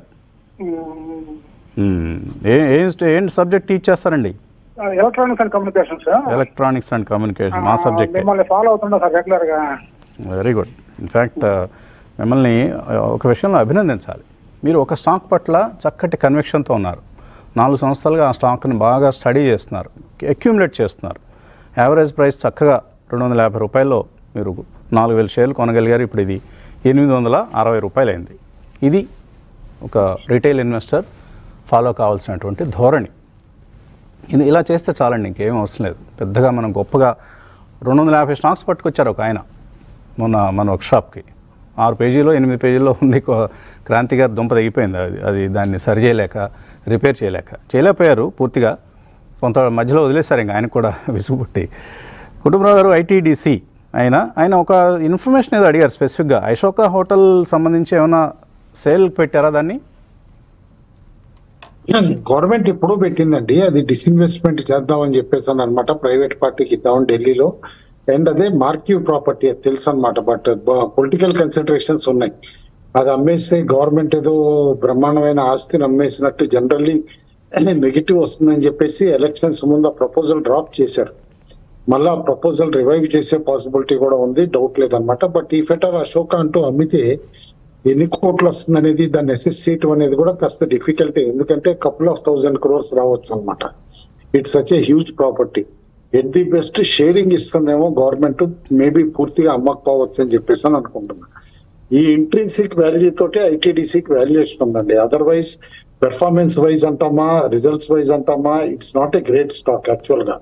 A: ఏ ఏం ఏం సబ్జెక్ట్ టీచ్ చేస్తారండి
E: electronics and communication sir
A: electronics and communication మా సబ్జెక్టే
E: మిమ్మల్ని ఫాలో అవుతున్నా సార్ రెగ్యులర్ గా
A: వెరీ గుడ్ ఇన్ఫ్యాక్ట్ మిమ్మల్ని uh, ఒక విషయంలో అభినందించాలి మీరు ఒక స్టాక్ పట్ల చక్కటి కన్విక్షన్తో ఉన్నారు నాలుగు సంవత్సరాలుగా ఆ స్టాక్ని బాగా స్టడీ చేస్తున్నారు అక్యూములేట్ చేస్తున్నారు యావరేజ్ ప్రైస్ చక్కగా రెండు వందల యాభై రూపాయల్లో మీరు నాలుగు వేల షేర్లు కొనగలిగారు ఇప్పుడు ఇది ఎనిమిది వందల అరవై రూపాయలు అయింది ఇది ఒక రీటైల్ ఇన్వెస్టర్ ఫాలో కావాల్సినటువంటి ధోరణి ఇది ఇలా చేస్తే చాలండి ఇంకేం అవసరం లేదు పెద్దగా మనం గొప్పగా రెండు వందల యాభై స్టాక్స్ పట్టుకొచ్చారు ఒక ఆయన మొన్న మన వర్క్షాప్కి ఆరు పేజీలో ఎనిమిది పేజీల్లో ఉంది కో- క్రాంతి గారి దుంప తెగిపోయింది అది అది దాన్ని సరి చేయలేక రిపేర్ చేయలేక చేయలేకపోయారు పూర్తిగా కొంత మధ్యలో వదిలేశారు ఇంకా ఆయన కూడా విసుగుపుట్టి కుటుంబరావు గారు ఐటీడీసీ ఆయన ఆయన ఒక ఇన్ఫర్మేషన్ ఏదో అడిగారు స్పెసిఫిక్గా అశోక హోటల్ సంబంధించి ఏమైనా సేల్ పెట్టారా దాన్ని
B: గవర్నమెంట్ ఎప్పుడూ పెట్టిందండి అది డిస్ఇన్వెస్ట్మెంట్ చేద్దామని చెప్పేసి అనమాట ప్రైవేట్ పార్టీకి ఇద్దామని ఢిల్లీలో అండ్ అదే మార్క్యూ ప్రాపర్టీ అది తెలుసు అనమాట బట్ పొలిటికల్ కన్సిడరేషన్స్ ఉన్నాయి అది అమ్మేస్తే గవర్నమెంట్ ఏదో బ్రహ్మాండమైన ఆస్తిని అమ్మేసినట్టు జనరల్లీ నెగిటివ్ వస్తుందని చెప్పేసి ఎలక్షన్స్ ముందు ఆ ప్రపోజల్ డ్రాప్ చేశారు మళ్ళా ప్రపోజల్ రివైవ్ చేసే పాసిబిలిటీ కూడా ఉంది డౌట్ లేదనమాట బట్ ఈ ఫెటర్ అశోక అంటూ అమ్మితే ఎన్ని కోట్లు వస్తుంది అనేది దాన్ని అసెస్ చేయటం అనేది కూడా కాస్త డిఫికల్టీ ఎందుకంటే కపుల్ ఆఫ్ థౌసండ్ క్రోర్స్ రావచ్చు అనమాట it's such a huge property at the best sharing ఇస్తుందేమో గవర్నమెంట్ మేబీ పూర్తిగా అమ్మకపోవచ్చు అని చెప్పేసి అని అనుకుంటున్నా ఈ ఇంట్రెన్సిక్ వాల్యూ తోటే ఐటీడీసీకి వాల్యుయేషన్ ఉందండి అదర్వైజ్ పెర్ఫార్మెన్స్ వైజ్ అంటామా రిజల్ట్స్ వైజ్ అంటామా it's not a great stock actual గా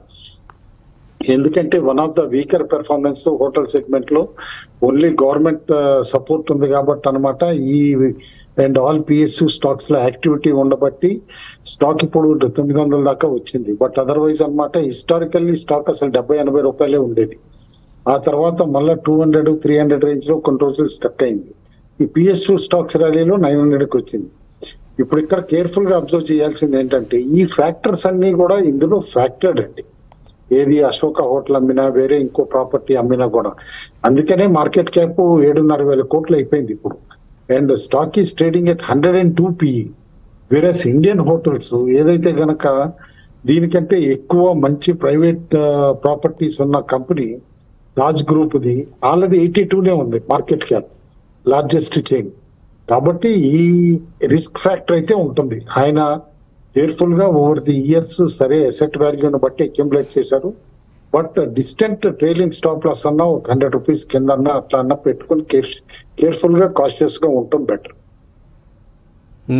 B: ఎందుకంటే one of the weaker performance hotel segment లో ఓన్లీ గవర్నమెంట్ సపోర్ట్ ఉంది కాబట్టి అనమాట ఈ అండ్ ఆల్ పిఎస్యు స్టాక్స్ లో యాక్టివిటీ ఉండబట్టి స్టాక్ ఇప్పుడు తొమ్మిది వందల దాకా వచ్చింది బట్ అదర్వైజ్ అన్నమాట హిస్టారికల్లీ స్టాక్ అసలు డెబ్బై ఎనభై రూపాయలే ఉండేది ఆ తర్వాత మళ్ళీ two hundred three hundred range లో కొన్ని రోజులు స్టక్ అయింది ఈ పిఎస్యు స్టాక్స్ ర్యాలీలో నైన్ హండ్రెడ్ కి వచ్చింది ఇప్పుడు ఇక్కడ కేర్ఫుల్ గా అబ్జర్వ్ చేయాల్సింది ఏంటంటే ఈ ఫ్యాక్టర్స్ అన్ని కూడా ఇందులో ఫ్యాక్టర్డ్ అండి ఏది అశోక హోటల్ అమ్మినా వేరే ఇంకో ప్రాపర్టీ అమ్మినా కూడా అందుకనే మార్కెట్ క్యాప్ ఏడున్నర వేల కోట్లు అయిపోయింది ఇప్పుడు and stock is trading at hundred and two PE whereas Indian hotels ఏదైతే గనక దీనికంటే ఎక్కువ మంచి ప్రైవేట్ ప్రాపర్టీస్ ఉన్న కంపెనీ రాజ్ గ్రూప్ ది వాళ్ళది ఎయిటీ టూనే ఉంది మార్కెట్ క్యాప్ లార్జెస్ట్ చైన్ కాబట్టి ఈ రిస్క్ ఫ్యాక్టర్ అయితే ఉంటుంది ఆయన కేర్ఫుల్ గా ఓవర్ ది ఇయర్స్ సరే అసెట్ వాల్యూని బట్టి అక్యుములేట్ చేశారు but distant trailing stop loss అన్నా ఒక హండ్రెడ్ రూపీస్ కింద అన్నా అట్లా అన్నా పెట్టుకుని కేర్ కేర్ఫుల్ గా కాషియస్ గా ఉండటం బెటర్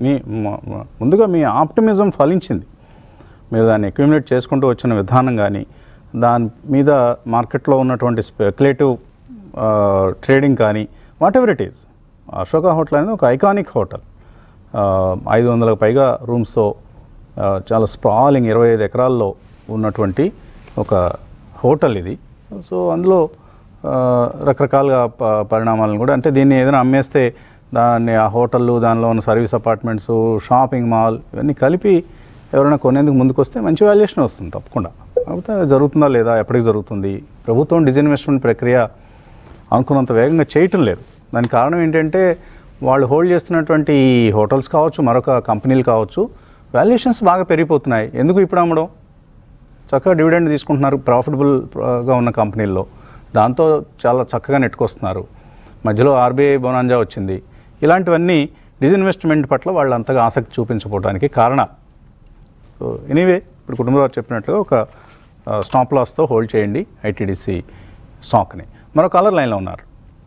A: మీ మ- మ- ముందుగా మీ ఆప్టిమిజం ఫలించింది మీరు దాన్ని అక్యుములేట్ చేసుకుంటూ వచ్చిన విధానం కానీ దాని మీద మార్కెట్లో ఉన్నటువంటి స్పెక్యులేటివ్ ట్రేడింగ్ కానీ whatever it is Ashoka hotel అనేది ఒక ఐకానిక్ హోటల్ ఐదు వందలకు పైగా రూమ్స్తో ఆ, చాలా స్ప్రాలింగ్ ఇరవై ఐదు ఎకరాల్లో ఉన్నటువంటి ఒక హోటల్ ఇది సో అందులో ఆ, రకరకాలుగా ప- పరిణామాలను కూడా అంటే దీన్ని ఏదైనా అమ్మేస్తే దాన్ని ఆ హోటళ్ళు దానిలో ఉన్న సర్వీస్ అపార్ట్మెంట్స్ షాపింగ్ మాల్ ఇవన్నీ కలిపి ఎవరైనా కొనేందుకు ముందుకు వస్తే మంచి వాల్యుయేషన్ వస్తుంది తప్పకుండా కాకపోతే అది జరుగుతుందా లేదా ఎప్పటికి జరుగుతుంది ప్రభుత్వం డిజిన్వెస్ట్మెంట్ ప్రక్రియ అనుకున్నంత వేగంగా చేయటం లేదు దానికి కారణం ఏంటంటే వాళ్ళు హోల్డ్ చేస్తున్నటువంటి ఈ హోటల్స్ కావచ్చు మరొక కంపెనీలు కావచ్చు వాల్యుయేషన్స్ బాగా పెరిగిపోతున్నాయి ఎందుకు ఇప్పుడు అమ్మడం చక్కగా డివిడెండ్ తీసుకుంటున్నారు ప్రాఫిటబుల్గా ఉన్న కంపెనీల్లో దాంతో చాలా చక్కగా నెట్టుకొస్తున్నారు మధ్యలో ఆర్బీఐ బొనాంజా వచ్చింది ఇలాంటివన్నీ డిజిన్వెస్ట్మెంట్ పట్ల వాళ్ళు అంతగా ఆసక్తి చూపించకపోవడానికి కారణాలు సో ఎనీవే ఇప్పుడు కుటుంబరావు చెప్పినట్లుగా ఒక స్టాప్ లాస్తో హోల్డ్ చేయండి ఐటీడీసీ స్టాక్ని మరో కాలర్ లైన్లో ఉన్నారు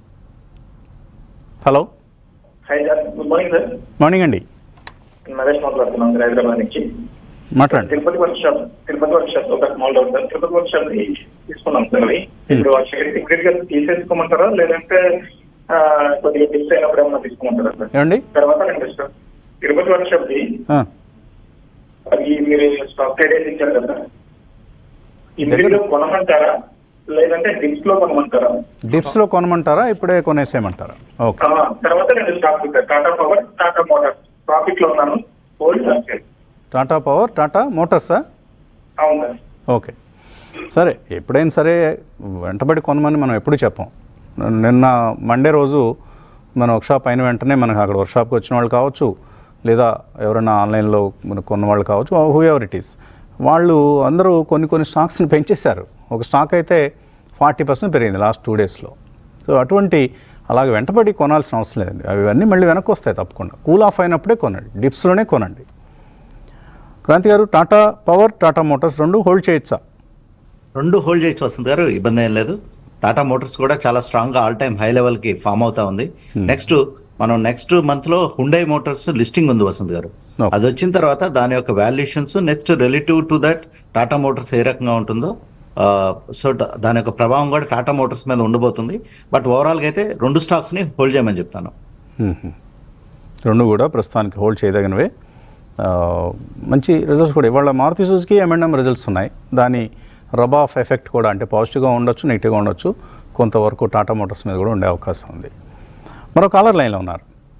A: hello
F: hi sir good morning sir
A: morning అండి
F: నేను నరేష్ మాట్లాడుతున్నాను సార్ హైదరాబాద్ నుంచి
A: మాట్లాడండి
F: Tirupati workshop Tirupati workshop ఒక small doubt sir Tirupati workshop తీసుకున్నాం సార్ అవి ఇప్పుడు ఆ షేర్ ఇమీడియట్ గా తీసేసుకోమంటారా లేదంటే ఆ, కొద్దిగా మిస్ అయినప్పుడు ఏమన్నా తీసుకోమంటారా సార్
A: ఏమండి
F: తర్వాత రెండు సార్ తిరుపతి వర్క్ షాప్ ది
A: ఆ,
F: అది మీరు స్టాక్ ట్రేడ్ ఇచ్చారు కదా ఇమీడియట్ గా కొనమంటారా లేదంటే డిప్స్ లో కొనమంటారా
A: డిప్స్లో కొనమంటారా ఇప్పుడే కొనేసేయమంటారా ఓకే
F: ఆ, తర్వాత రెండు stock sir Tata power Tata motors profit లో ఉన్నాను hold sir
A: Tata power Tata మోటార్సా
F: అవును సార్
A: ఓకే సరే ఎప్పుడైనా సరే వెంటబడి కొనమని మనం ఎప్పుడు చెప్పం నిన్న మండే రోజు మన వర్క్షాప్ అయిన వెంటనే మనకు అక్కడ వర్క్షాప్కి వచ్చిన వాళ్ళు కావచ్చు లేదా ఎవరైనా ఆన్లైన్లో మన కొన్న వాళ్ళు కావచ్చు హూ ఎవర్ ఇట్ ఈస్ వాళ్ళు అందరూ కొన్ని కొన్ని స్టాక్స్ని పెంచేశారు ఒక స్టాక్ అయితే ఫార్టీ పర్సెంట్ పెరిగింది లాస్ట్ టూ డేస్లో సో అటువంటి అలాగే వెంటబడి కొనాల్సిన అవసరం లేదండి అవి అన్నీ మళ్ళీ వెనక్కి వస్తాయి తప్పకుండా కూల్ ఆఫ్ అయినప్పుడే కొనండి డిప్స్లోనే కొనండి క్రాంతి గారు టాటా పవర్ టాటా మోటార్స్ రెండు హోల్డ్ చేయొచ్చా
C: రెండు హోల్డ్ చేయొచ్చు వసంత్ గారు ఇబ్బంది ఏం లేదు టాటా మోటార్స్ కూడా చాలా స్ట్రాంగ్ గా ఆల్ టైమ్ హై లెవెల్ కి ఫామ్ అవుతా ఉంది నెక్స్ట్ మనం నెక్స్ట్ మంత్ లో హుండై మోటార్స్ లిస్టింగ్ ఉంది వసంత్ గారు
A: Okay.
C: అది వచ్చిన తర్వాత దాని యొక్క valuations next relative to that Tata motors ఏ రకంగా ఉంటుందో సో దాని యొక్క ప్రభావం కూడా టాటా మోటార్స్ మీద ఉండబోతుంది బట్ ఓవరాల్ గా అయితే రెండు స్టాక్స్ ని హోల్డ్ చేయమని చెప్తాను
A: మ్మ్. రెండు కూడా ప్రస్తుతానికి హోల్డ్ చేయదగినవే ఆ, మంచి రిజల్ట్స్ కూడా ఇవాళ మారుతి సుజుకి ఎంఎండ్ఎం రిజల్ట్స్ ఉన్నాయి దాని రబ్ ఆఫ్ ఎఫెక్ట్ కూడా అంటే పాజిటివ్గా ఉండొచ్చు నెగిటివ్గా ఉండొచ్చు కొంతవరకు టాటా మోటార్స్ మీద కూడా ఉండే అవకాశం ఉంది మరో కాలర్ లైన్లో ఉన్నారు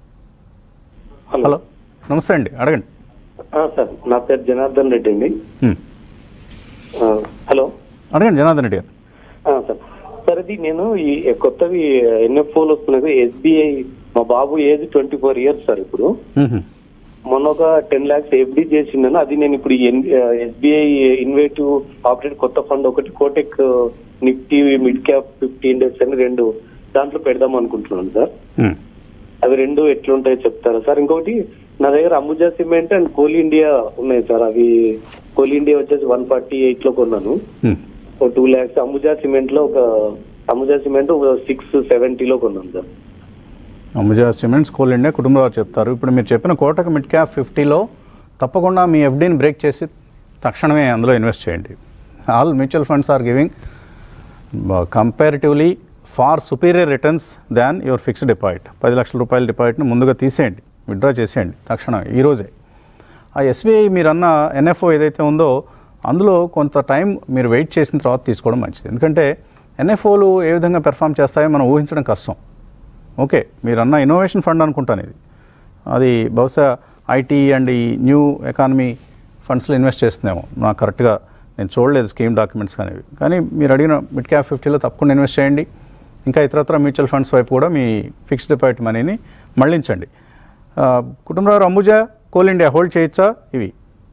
A: హలో నమస్తే అండి అడగండి
G: ఆ, సార్ నా పేరు జనార్దన్ రెడ్డి అండి
A: మ్మ్.
G: ఆ, హలో
A: అడగండి జనార్దన్ రెడ్డి గారు
G: ఆ, సార్ సార్ ఇది నేను ఈ కొత్తవి ఎన్ఎఫ్ఓలు వస్తున్నాయి ఎస్బీఐ మా బాబు age twenty four years sir ఇప్పుడు
A: మ్మ్.
G: మొన్న ఒక టెన్ లాక్స్ ఎఫ్డి చేసిండను అది నేను ఇప్పుడు ఎస్బీఐ ఇన్వేటివ్ ఆపరేట్ కొత్త ఫండ్ ఒకటి Kotak Nifty mid cap fifty index అని రెండు దాంట్లో పెడదాం అనుకుంటున్నాను సార్
A: మ్మ్.
G: అవి రెండు ఎట్లుంటాయో చెప్తారా సార్ ఇంకొకటి నా దగ్గర Ambuja cement and coal India ఉన్నాయి సార్ అవి కోల్ ఇండియా వచ్చేసి వన్ ఫార్టీ ఎయిట్ లో కొన్నాను
A: మ్మ్.
G: ఒక టూ ల్యాక్స్ అంబుజా సిమెంట్ లో ఒక అంబుజా సిమెంట్ ఒక సిక్స్ సెవెంటీలో కొన్నాను sir
A: Ambuja cements coal India Kutumbarao చెప్తారు ఇప్పుడు మీరు చెప్పిన కోటకు మిడ్ క్యాప్ ఫిఫ్టీలో తప్పకుండా మీ ఎఫ్డీని బ్రేక్ చేసి తక్షణమే అందులో ఇన్వెస్ట్ చేయండి all mutual funds are giving comparatively far superior returns than your fixed deposit పది లక్షల రూపాయల డిపాజిట్ని ముందుగా తీసేయండి విత్డ్రా చేసేయండి తక్షణం ఈరోజే ఆ ఎస్బీఐ మీరు అన్న ఎన్ఎఫ్ఓ ఏదైతే ఉందో అందులో కొంత టైం మీరు వెయిట్ చేసిన తర్వాత తీసుకోవడం మంచిది ఎందుకంటే ఎన్ఎఫ్ఓలు ఏ విధంగా పెర్ఫామ్ చేస్తాయో మనం ఊహించడం కష్టం ఓకే మీరు అన్న ఇన్నోవేషన్ ఫండ్ అనుకుంటాను ఇది అది బహుశా ఐటీ అండ్ ఈ న్యూ ఎకానమీ ఫండ్స్లో ఇన్వెస్ట్ చేస్తుందేమో నాకు కరెక్ట్గా నేను చూడలేదు స్కీమ్ డాక్యుమెంట్స్ అనేవి కానీ మీరు అడిగిన మిడ్ క్యాప్ ఫిఫ్టీలో తప్పకుండా ఇన్వెస్ట్ చేయండి ఇంకా ఇతరత్ర మ్యూచువల్ ఫండ్స్ వైపు కూడా మీ ఫిక్స్డ్ డిపాజిట్ మనీని మళ్ళించండి ఆ, Kutumbarao Ambuja coal India hold చేయొచ్చా ఇవి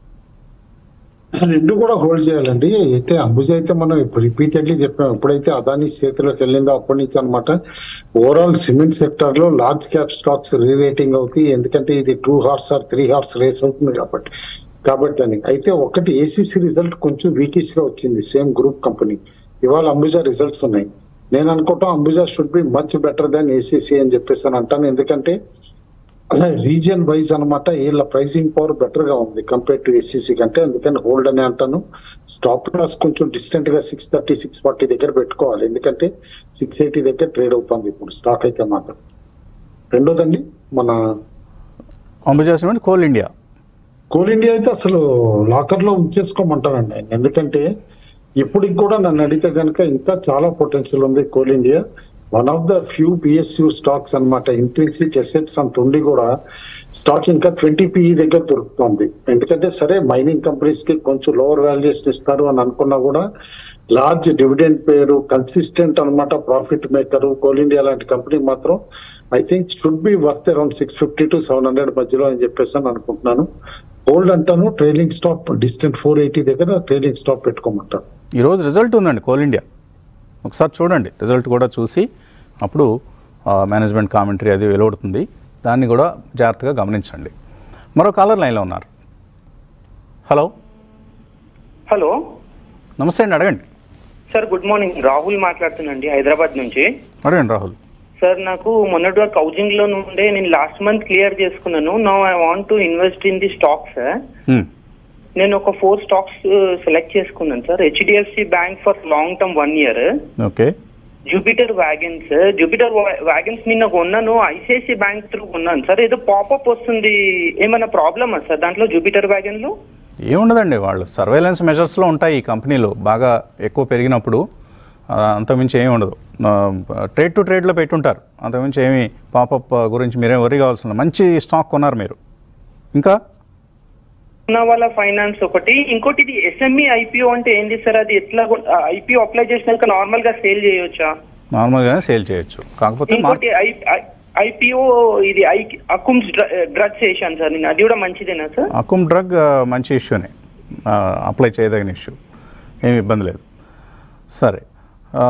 B: రెండు కూడా హోల్డ్ చేయాలండి అయితే అంబుజ అయితే మనం ఇప్పుడు రిపీటెడ్లీ చెప్పాం ఎప్పుడైతే అదాని చేతిలోకి వెళ్ళిందో అప్పటి నుంచి అనమాట ఓవరాల్ సిమెంట్ సెక్టర్ లో లార్జ్ క్యాప్ స్టాక్స్ రీరేటింగ్ అవుతాయి ఎందుకంటే ఇది two horse or three horse race అవుతుంది కాబట్టి కాబట్టి అని అయితే ఒకటి ఏసీసీ రిజల్ట్ కొంచెం వీకిష్ గా వచ్చింది సేమ్ గ్రూప్ కంపెనీ ఇవాళ అంబుజా రిజల్ట్స్ ఉన్నాయి నేను అనుకుంటాం Ambuja should be much better than ACC అని చెప్పేసి అని అంటాను ఎందుకంటే రీజియన్ వైజ్ అన్నమాట వీళ్ళ ప్రైసింగ్ పవర్ బెటర్ గా ఉంది కంపేర్ టు ఎస్సీసీ కంటే అందుకని హోల్డ్ అని అంటాను స్టాప్ లాస్ కొంచెం డిస్టెంట్ గా సిక్స్ థర్టీ సిక్స్ ఫార్టీ దగ్గర పెట్టుకోవాలి ఎందుకంటే సిక్స్ ఎయిటీ దగ్గర ట్రేడ్ అవుతుంది ఇప్పుడు స్టాక్ అయితే మాత్రం రెండోదండి మన
A: Ambuja cement coal India
B: coal India అయితే అసలు లాకర్ లో ఉంచేసుకోమంటానండి ఆయన. ఎందుకంటే ఇప్పటికి కూడా నన్ను అడిగితే కనుక ఇంకా చాలా పొటెన్షియల్ ఉంది coal India one of the few PSU stocks అన్నమాట ఇంట్రెన్సిక్ ఎసెట్స్ అంత ఉండి కూడా స్టాక్ ఇంకా ట్వంటీ పిఈ దగ్గర దొరుకుతుంది ఎందుకంటే సరే మైనింగ్ కంపెనీస్ కి కొంచెం లోవర్ వాల్యుయేషన్ ఇస్తారు అని అనుకున్నా కూడా లార్జ్ డివిడెండ్ పేరు కన్సిస్టెంట్ అన్నమాట ప్రాఫిట్ మేకర్ కోల్ ఇండియా లాంటి కంపెనీ మాత్రం I think should be worth around six fifty to seven hundred మధ్యలో అని చెప్పేసి అని అనుకుంటున్నాను హోల్డ్ అంటాను trailing stop distant four eighty దగ్గర ట్రైలింగ్ స్టాప్ పెట్టుకోమంటాను
A: ఈరోజు రిజల్ట్ ఉందండి కోల్ ఇండియా ఒకసారి చూడండి రిజల్ట్ కూడా చూసి అప్పుడు మేనేజ్మెంట్ కామెంటరీ అది వెలువడుతుంది దాన్ని కూడా జాగ్రత్తగా గమనించండి మరో కాలర్ లైన్లో ఉన్నారు హలో
H: హలో
A: నమస్తే అండి అడగండి
H: సార్ గుడ్ మార్నింగ్ రాహుల్ మాట్లాడుతున్నాండి హైదరాబాద్ నుంచి
A: అడగండి రాహుల్
H: సార్ నాకు మొన్నటి వరకు హౌసింగ్ లోన్ ఉండే నేను లాస్ట్ మంత్ క్లియర్ చేసుకున్నాను no I want to invest in the stocks
A: హ్మ్.
H: నేను ఒక ఫోర్ స్టాక్స్ సెలెక్ట్ చేసుకున్నాను sir HDFC bank for long term one year
A: okay
H: Jupiter wagons Jupiter wagons నిన్న కొన్నాను ఐసిఐసి బ్యాంక్ త్రూ కొన్నాను సార్ ఏదో popup వస్తుంది ఏమైనా ప్రాబ్లమా సార్ దాంట్లో జూపిటర్ వ్యాగన్ లో
A: ఏముండదండి వాళ్ళు సర్వేలెన్స్ మెజర్స్లో ఉంటాయి ఈ కంపెనీలు బాగా ఎక్కువ పెరిగినప్పుడు ఆ, అంతకుమించి ఏమి ఉండదు ట్రేడ్ టు ట్రేడ్లో పెట్టుంటారు అంతకుమించి ఏమి పాపప్ గురించి మీరేం వరి కావాల్సిన మంచి స్టాక్ కొన్నారు మీరు ఇంకా
H: ఉన్న వాళ్ళ ఫైనాన్స్ ఒకటి ఇంకోటి ఇది ఎస్ఎంఈ ఐపీఓ అంటే ఏంది సార్ అది ఎట్లా ఐపీఓ అప్లై చేసినాక నార్మల్ గా సేల్ చేయొచ్చా
A: నార్మల్గానే సేల్ చేయొచ్చు కాకపోతే
H: ఇంకోటి ఐపీఓ ఇది ఐ అకుమ్స్ డ్రగ్స్ చేశాను సార్ నేను అది కూడా మంచిదేనా సార్
A: అకుమ్ డ్రగ్ ఆ, మంచి ఇష్యూనే ఆ, అప్లై చేయదగిన ఇష్యూ ఏమి ఇబ్బంది లేదు సరే ఆ,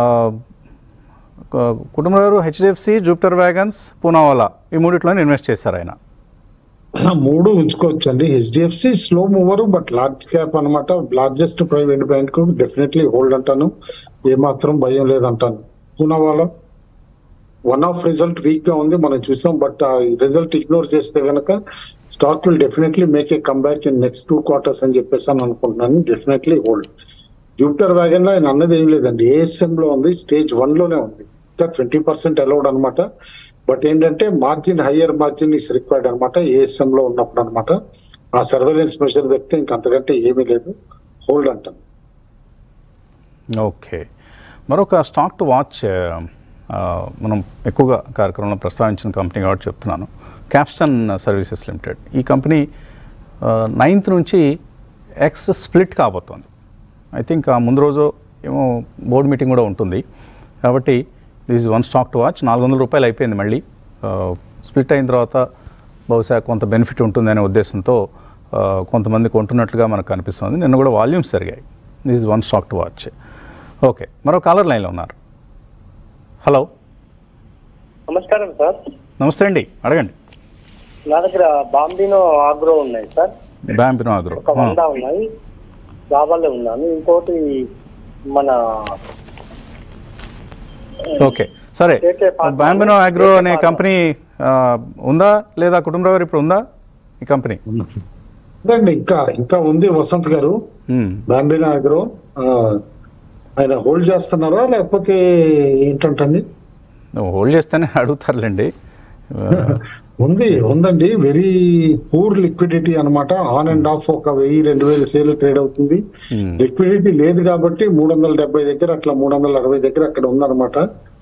A: కు- కుటుంబ గారు హెచ్డిఎఫ్సి జూపిటర్ వ్యాగన్స్ పూనావాలా ఈ మూడిట్లోనే ఇన్వెస్ట్ చేశారు ఆయన
B: మూడు ఉంచుకోవచ్చు అండి HDFC slow mover but large cap అన్నమాట largest private bank definitely hold అంటాను ఏమాత్రం భయం లేదంటాను Poonawalla one of result week గా ఉంది మనం చూసాం బట్ ఆ రిజల్ట్ ఇగ్నోర్ చేస్తే గనక stock will definitely make a comeback in next two quarters అని చెప్పేసి అని అనుకుంటున్నాను డెఫినెట్లీ హోల్డ్ జూపిటర్ వ్యాగన్ లో ఆయన అన్నది ఏం లేదండి ఏఎస్ఎం లో ఉంది స్టేజ్ వన్ లోనే ఉంది ఇంకా ట్వంటీ పర్సెంట్ అలౌడ్ అనమాట బట్ ఏంటంటే margin higher margin is required అనమాట ఏఎస్ఎం లో ఉన్నప్పుడు అనమాట ఆ సర్వేలెన్స్ మెషర్ తప్పితే ఇంకా అంతకంటే ఏమీ లేదు హోల్డ్ అంటాను
A: ఓకే మరొక స్టాక్ టు వాచ్ ఆ, మనం ఎక్కువగా కార్యక్రమంలో ప్రస్తావించిన కంపెనీ కాబట్టి చెప్తున్నాను క్యాప్స్టన్ సర్వీసెస్ లిమిటెడ్ ఈ కంపెనీ నైన్త్ నుంచి ఎక్స్ స్ప్లిట్ కాబోతోంది ఐ థింక్ ఆ ముందు రోజు ఏమో బోర్డు మీటింగ్ కూడా ఉంటుంది కాబట్టి this one stock to watch నాలుగు వందల రూపాయలు అయిపోయింది మళ్ళీ స్ప్లిట్ అయిన తర్వాత బహుశా కొంత బెనిఫిట్ ఉంటుందనే ఉద్దేశంతో ఆ, కొంతమంది కొంటున్నట్లుగా మనకు కనిపిస్తుంది నిన్న కూడా వాల్యూమ్స్ జరిగాయి this one stock to watch okay మరో కాలర్ లైన్లో ఉన్నారు హలో
I: నమస్కారం సార్
A: నమస్తే అండి అడగండి
I: నా దగ్గర బాంబినో ఆగ్రో ఉన్నాయి సార్
A: బ్యాంపినో అగ్రో
I: ఒక వంద ఉన్నాయి లాభాలే ఉన్నాను ఇంకోటి మన
A: ఓకే సరే
I: KK Partners,
A: Bambino agro
I: KK
A: అనే
I: Partners.
A: కంపెనీ ఆ, ఉందా లేదా కుటుంబరావు గారు ఇప్పుడు ఉందా ఈ కంపెనీ
B: అదండి ఇంకా ఇంకా ఉంది వసంత్ గారు
A: మ్మ్.
B: బాంబినా అగ్రో ఆ, ఆయన హోల్డ్ చేస్తున్నారా లేకపోతే ఏంటంటండి
A: నువ్వు హోల్డ్ చేస్తేనే అడుగుతారులేండి ఆ,
B: ఉంది ఉందండి వెరీ పూర్ లిక్విడిటీ అన్నమాట ఆన్ అండ్ ఆఫ్ ఒక వెయ్యి రెండు వేల షేర్లు ట్రేడ్ అవుతుంది
A: Hmm.
B: లిక్విడిటీ లేదు కాబట్టి మూడు వందల డెబ్బై దగ్గర అట్లా మూడు వందల అరవై దగ్గర అక్కడ ఉందన్నమాట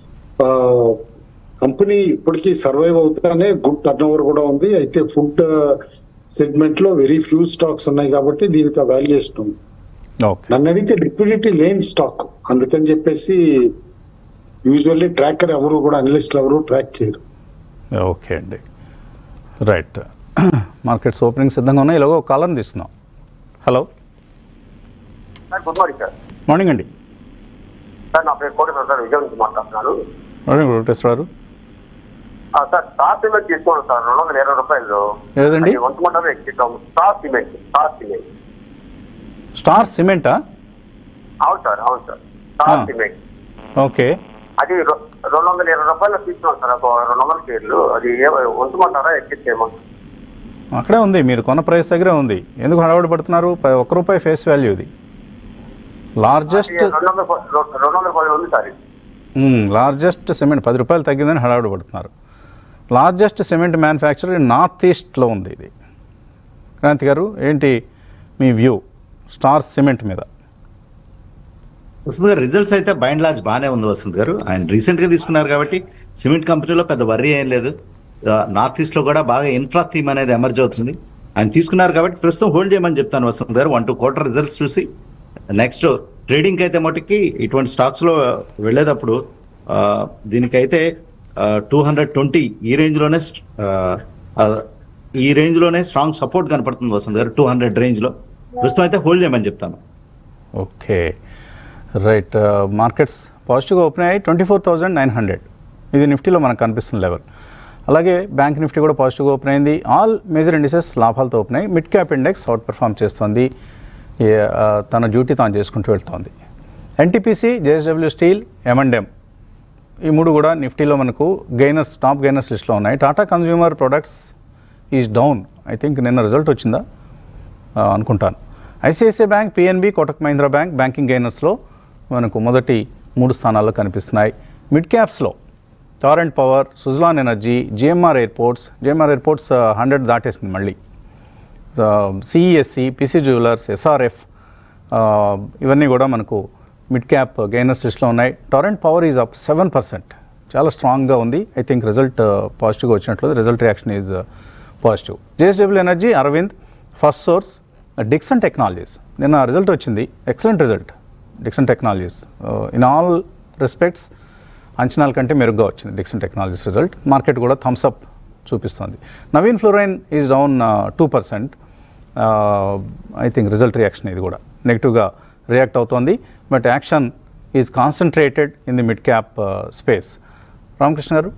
B: కంపెనీ ఇప్పటికీ సర్వైవ్ అవుతానే గుడ్ టర్న్ ఓవర్ కూడా ఉంది అయితే ఫుడ్ సెగ్మెంట్ లో వెరీ ఫ్యూ స్టాక్స్ ఉన్నాయి కాబట్టి దీనికి వాల్యుయేషన్ ఉంది
A: ఓకే
B: నన్ను అడిగితే లిక్విడిటీ లేని స్టాక్ అందుకని చెప్పేసి యూజువల్లీ ట్రాకర్ ఎవరు కూడా అనలిస్టులు ఎవరు ట్రాక్ చేయరు
A: ఓకే అండి రైట్ మార్కెట్స్ ఓపెనింగ్ సిద్ధంగా ఉన్నాయి ఇలాగో కాలం తీస్తున్నాం hello
J: sir good morning sir
A: morning అండి
J: సార్ నా పేరు కోటేశ్వర సార్ విజయం నుంచి మాట్లాడుతున్నాను
A: మార్నింగ్ వెంకటేశ్వర గారు
J: ఆ, సార్ స్టార్ సిమెంట్ తీసుకోండి సార్ రెండు వందల ఇరవై రూపాయలు
A: ఏదండి?
J: అది వంచుకుంటారు ఎక్కిస్తాం star cement star cement
A: star సిమెంటా
J: అవును సార్ అవును సార్ స్టార్
A: ఆ.
J: సిమెంట్
A: ఓకే
J: అది రె- రెండు వందల ఇరవై రూపాయలు తీసుకున్నాం సార్ ఒక రెండు వందల షేర్లు అది ఏ ఉంచమంటారా ఎక్కిచ్చేయమంటారా
A: అక్కడే ఉంది మీరు కొన్న ప్రైస్ దగ్గరే ఉంది ఎందుకు హడావుడి పడుతున్నారు ప- ఒక్క రూపాయి ఫేస్ వాల్యూ ఇది లార్జెస్ట్
J: రెండు వందల ప- రె- రెండు వందల పది ఉంది సార్ ఇది.
A: లార్జెస్ట్ సిమెంట్ పది రూపాయలు తగ్గిందని హడావుడి పడుతున్నారు largest cement manufacture in north ఈస్ట్లో ఉంది ఇది క్రాంతి గారు ఏంటి మీ వ్యూ స్టార్ సిమెంట్ మీద
C: వసంత్ గారు రిజల్ట్స్ అయితే బై అండ్ లార్జ్ బాగానే ఉంది వసంత్ గారు ఆయన రీసెంట్ గా తీసుకున్నారు కాబట్టి సిమెంట్ కంపెనీలో పెద్ద వర్రీ ఏం లేదు నార్త్ ఈస్ట్ లో కూడా బాగా ఇన్ఫ్రా థీమ్ అనేది ఎమర్జ్ అవుతుంది ఆయన తీసుకున్నారు కాబట్టి ప్రస్తుతం హోల్డ్ చేయమని చెప్తాను వసంత్ గారు వన్ టూ క్వార్టర్ రిజల్ట్స్ చూసి నెక్స్ట్ ట్రేడింగ్ అయితే మటుకి ఇటువంటి స్టాక్స్ లో వెళ్ళేటప్పుడు ఆ, దీనికైతే టూ హండ్రెడ్ ట్వంటీ ఈ రేంజ్ లోనే ఆ, ఆ, ఈ రేంజ్ లోనే స్ట్రాంగ్ సపోర్ట్ కనపడుతుంది వసంత్ గారు టూ హండ్రెడ్ రేంజ్ లో ప్రస్తుతం అయితే హోల్డ్ చేయమని చెప్తాను
A: ఓకే రైట్ మార్కెట్స్ పాజిటివ్గా ఓపెన్ అయ్యాయి twenty four thousand nine hundred ఇది నిఫ్టీలో మనకు కనిపిస్తున్న లెవెల్ అలాగే బ్యాంక్ నిఫ్టీ కూడా పాజిటివ్గా ఓపెన్ అయింది ఆల్ మేజర్ ఇండిసెస్ లాభాలతో ఓపెన్ అయ్యి mid cap index outperform చేస్తుంది ఏ- ఆ, తన డ్యూటీ తాను చేసుకుంటూ వెళ్తోంది ఎన్టీపీసీ జేఎస్డబ్ల్యూ స్టీల్ ఎంఎండ్ఎం ఈ మూడు కూడా నిఫ్టీలో మనకు గెయినర్స్ టాప్ గెయినర్స్ లిస్ట్లో ఉన్నాయి Tata consumer products is down I think నిన్న రిజల్ట్ వచ్చిందా ఆ, అనుకుంటాను ICICI bank PNB Kotak Mahindra bank banking గెయినర్స్లో మనకు మొదటి మూడు స్థానాల్లో కనిపిస్తున్నాయి మిడ్ క్యాప్స్లో Torrent power Suzlon energy GMR airports GMR airports hundred దాటేసింది మళ్ళీ సిఈఎస్సి పిసి జ్యువెలర్స్ ఎస్ఆర్ఎఫ్ ఇవన్నీ కూడా మనకు మిడ్ క్యాప్ గెయినర్స్ లిస్ట్లో ఉన్నాయి Torrent power is up seven percent చాలా స్ట్రాంగ్గా ఉంది ఐ థింక్ రిజల్ట్ పాజిటివ్గా వచ్చినట్లు result reaction is positive JSW energy Arvind first source Dixon technologies నిన్న రిజల్ట్ వచ్చింది excellent result Dixon technologies in all respects అంచనాల కంటే మెరుగ్గా వచ్చింది డిక్సన్ టెక్నాలజీస్ రిజల్ట్ మార్కెట్ కూడా థమ్స్ అప్ చూపిస్తుంది Naveen fluorine is down two percent I think result reaction ఇది కూడా నెగిటివ్గా రియాక్ట్ అవుతోంది but action is concentrated in the mid cap space Ramakrishna గారు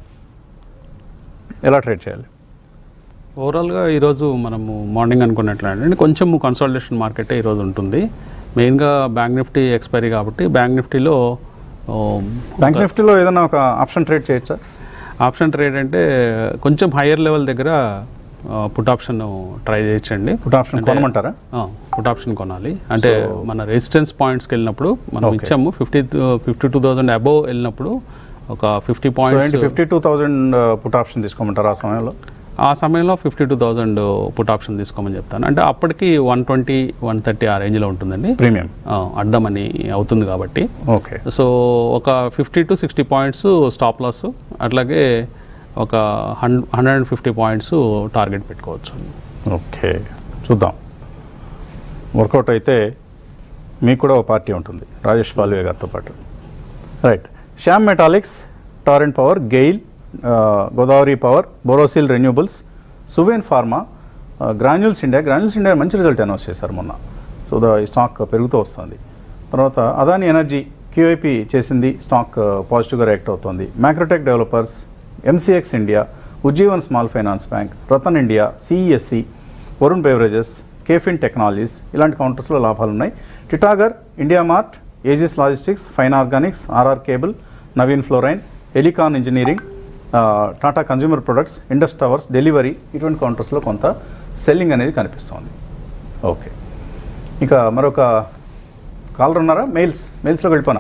A: ఎలా ట్రేడ్ చేయాలి
D: ఓవరాల్గా ఈరోజు మనము మార్నింగ్ అనుకున్నట్లండి కొంచెం కన్సల్టేషన్ మార్కెటే ఈరోజు ఉంటుంది మెయిన్గా బ్యాంక్ నిఫ్టీ ఎక్స్పైరీ కాబట్టి బ్యాంక్ నిఫ్టీలో ఆ,
A: బ్యాంక్ నిఫ్టీలో ఏదైనా ఒక ఆప్షన్ ట్రేడ్ చేయొచ్చా
D: ఆప్షన్ ట్రేడ్ అంటే కొంచెం హయ్యర్ లెవెల్ దగ్గర పుట్ ఆప్షన్ ట్రై చేయొచ్చండి
A: Put option కొనమంటారా?
D: పుట్ ఆప్షన్ కొనాలి అంటే మన రెసిస్టెన్స్ పాయింట్స్కి వెళ్ళినప్పుడు మనం
A: Okay.
D: ఇచ్చాము fifty fifty two thousand above వెళ్ళినప్పుడు ఒక fifty points
A: fifty two thousand put option తీసుకోమంటారా ఆ సమయంలో
D: ఆ సమయంలో fifty two thousand put option తీసుకోమని చెప్తాను అంటే అప్పటికి వన్ ట్వంటీ వన్ థర్టీ ఆ రేంజ్లో ఉంటుందండి
A: ప్రీమియం
D: ఆ, అడ్డమని అవుతుంది కాబట్టి
A: ఓకే
D: సో ఒక fifty to sixty points stop loss అట్లాగే ఒక హండ్ hundred and fifty points target పెట్టుకోవచ్చు
A: ఓకే చూద్దాం వర్కౌట్ అయితే మీకు కూడా ఒక పార్టీ ఉంటుంది రాజేష్ పాల్వే గారితో పాటు right Shyam metalics Torrent power GAIL Godavari power Borosil renewables Suven pharma Granules India Granules India మంచి రిజల్ట్ అనౌన్స్ చేశారు మొన్న సో ద ఈ స్టాక్ పెరుగుతూ వస్తుంది తర్వాత అదాని ఎనర్జీ క్యూఐపి చేసింది స్టాక్ పాజిటివ్గా రియాక్ట్ అవుతుంది Macrotech developers MCX India Ujjivan small finance bank Ratan India CESC Varun beverages KFin technologies ఇలాంటి కౌంటర్స్లో లాభాలు ఉన్నాయి Titagarh India mart Aegis logistics fine organics RR cable Naveen fluorine Elecon engineering ఆ, Tata consumer products Indus towers Delhivery ఇటువంటి కౌంటర్స్లో కొంత సెల్లింగ్ అనేది కనిపిస్తోంది ఓకే ఇంకా మరొక కాలర్ ఉన్నారా మెయిల్స్ మెయిల్స్లో వెళ్ళిపోనా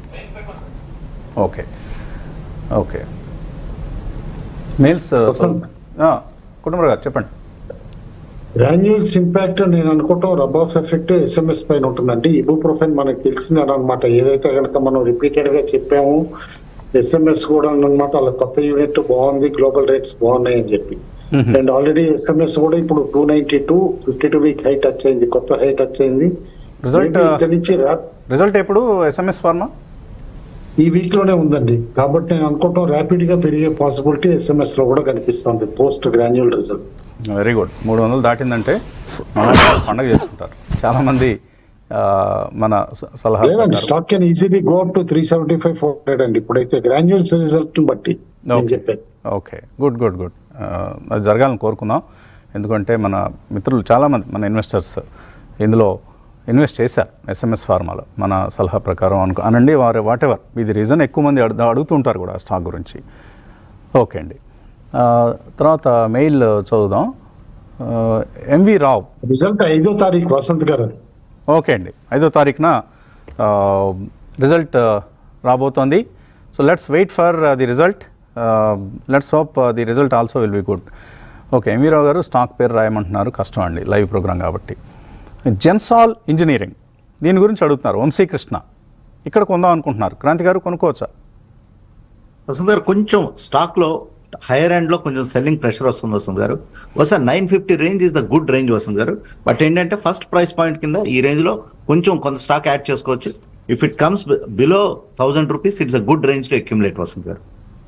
A: ఓకే ఓకే మెయిల్స్ కుటుంబ గారు చెప్పండి
B: గ్రాన్యూల్స్ ఇంపాక్ట్ నేను అనుకుంటాం రబ్ ఆఫ్ ఎఫెక్ట్ ఎస్ఎంఎస్ పైన ఉంటుందండి ఇబుప్రోఫెన్ మనకు తెలిసింది అనమాట ఏదైతే కనుక మనం రిపీటెడ్ గా చెప్పాము ఎస్ఎంఎస్ కూడా అనమాట వాళ్ళ కొత్త యూనిట్ బాగుంది గ్లోబల్ రేట్స్ బాగున్నాయి అని చెప్పి అండ్ ఆల్రెడీ ఎస్ఎంఎస్ కూడా ఇప్పుడు two ninety two fifty two week high touch అయింది కొత్త హై టచ్ అయింది
A: రిజల్ట్
B: Maybe ఇక్కడ నుంచి రా-
A: రిజల్ట్ ఎప్పుడు ఎస్ఎంఎస్ ఫార్మా
B: ఈ వీక్ లోనే ఉందండి కాబట్టి నేను అనుకుంటాం ర్యాపిడ్ గా పెరిగే పాసిబిలిటీ ఎస్ఎంఎస్ లో కూడా కనిపిస్తుంది post Granules result
A: very good మూడు వందలు దాటిందంటే మన పండగ చేసుకుంటారు చాలామంది ఆ, మన స- సలహా
B: లేదండి
A: ప్రకారం-
B: stock can easily go up to three seventy five four hundred అండి ఇప్పుడైతే గ్రాన్యువల్స్ రిజల్ట్ బట్టి నేను
A: ఓకే
B: చెప్పాను
A: ఓకే గుడ్ గుడ్ గుడ్ అది జరగాలని కోరుకుందాం ఎందుకంటే మన మిత్రులు చాలామంది మన ఇన్వెస్టర్స్ ఇందులో ఇన్వెస్ట్ చేశారు ఎస్ఎంఎస్ ఫార్మాలో మన సలహా ప్రకారం అనుకో అనండి వారు వాట్ ఎవర్ ఇది రీజన్ ఎక్కువ మంది అడుగు అడుగుతుంటారు కూడా ఆ స్టాక్ గురించి ఓకే అండి ఆ, తర్వాత మెయిల్ చదువుదాం ఎంవి రావ్
B: రిజల్ట్ ఐదో తారీఖు వసంత్ గారు
A: ఓకే అండి ఐదో తారీఖున రిజల్ట్ రాబోతోంది so let's wait for the result let's hope the result also will be good okay MV Rao garu stock పేరు రాయమంటున్నారు కష్టం అండి లైవ్ ప్రోగ్రామ్ కాబట్టి జెన్సాల్ ఇంజనీరింగ్ దీని గురించి అడుగుతున్నారు వంశీకృష్ణ ఇక్కడ కొందాం అనుకుంటున్నారు క్రాంతి గారు కొనుక్కోవచ్చా
C: వసంత్ గారు కొంచెం స్టాక్లో హైయర్ ఎండ్లో కొంచెం సెల్లింగ్ ప్రెషర్ వస్తుంది వసంత్ గారు ఒకసారి nine fifty range is the good range Vasanth garu but ఏంటంటే ఫస్ట్ ప్రైస్ పాయింట్ కింద ఈ రేంజ్లో కొంచెం కొంత స్టాక్ యాడ్ చేసుకోవచ్చు if it comes below thousand rupees it's a good range to accumulate Vasanth garu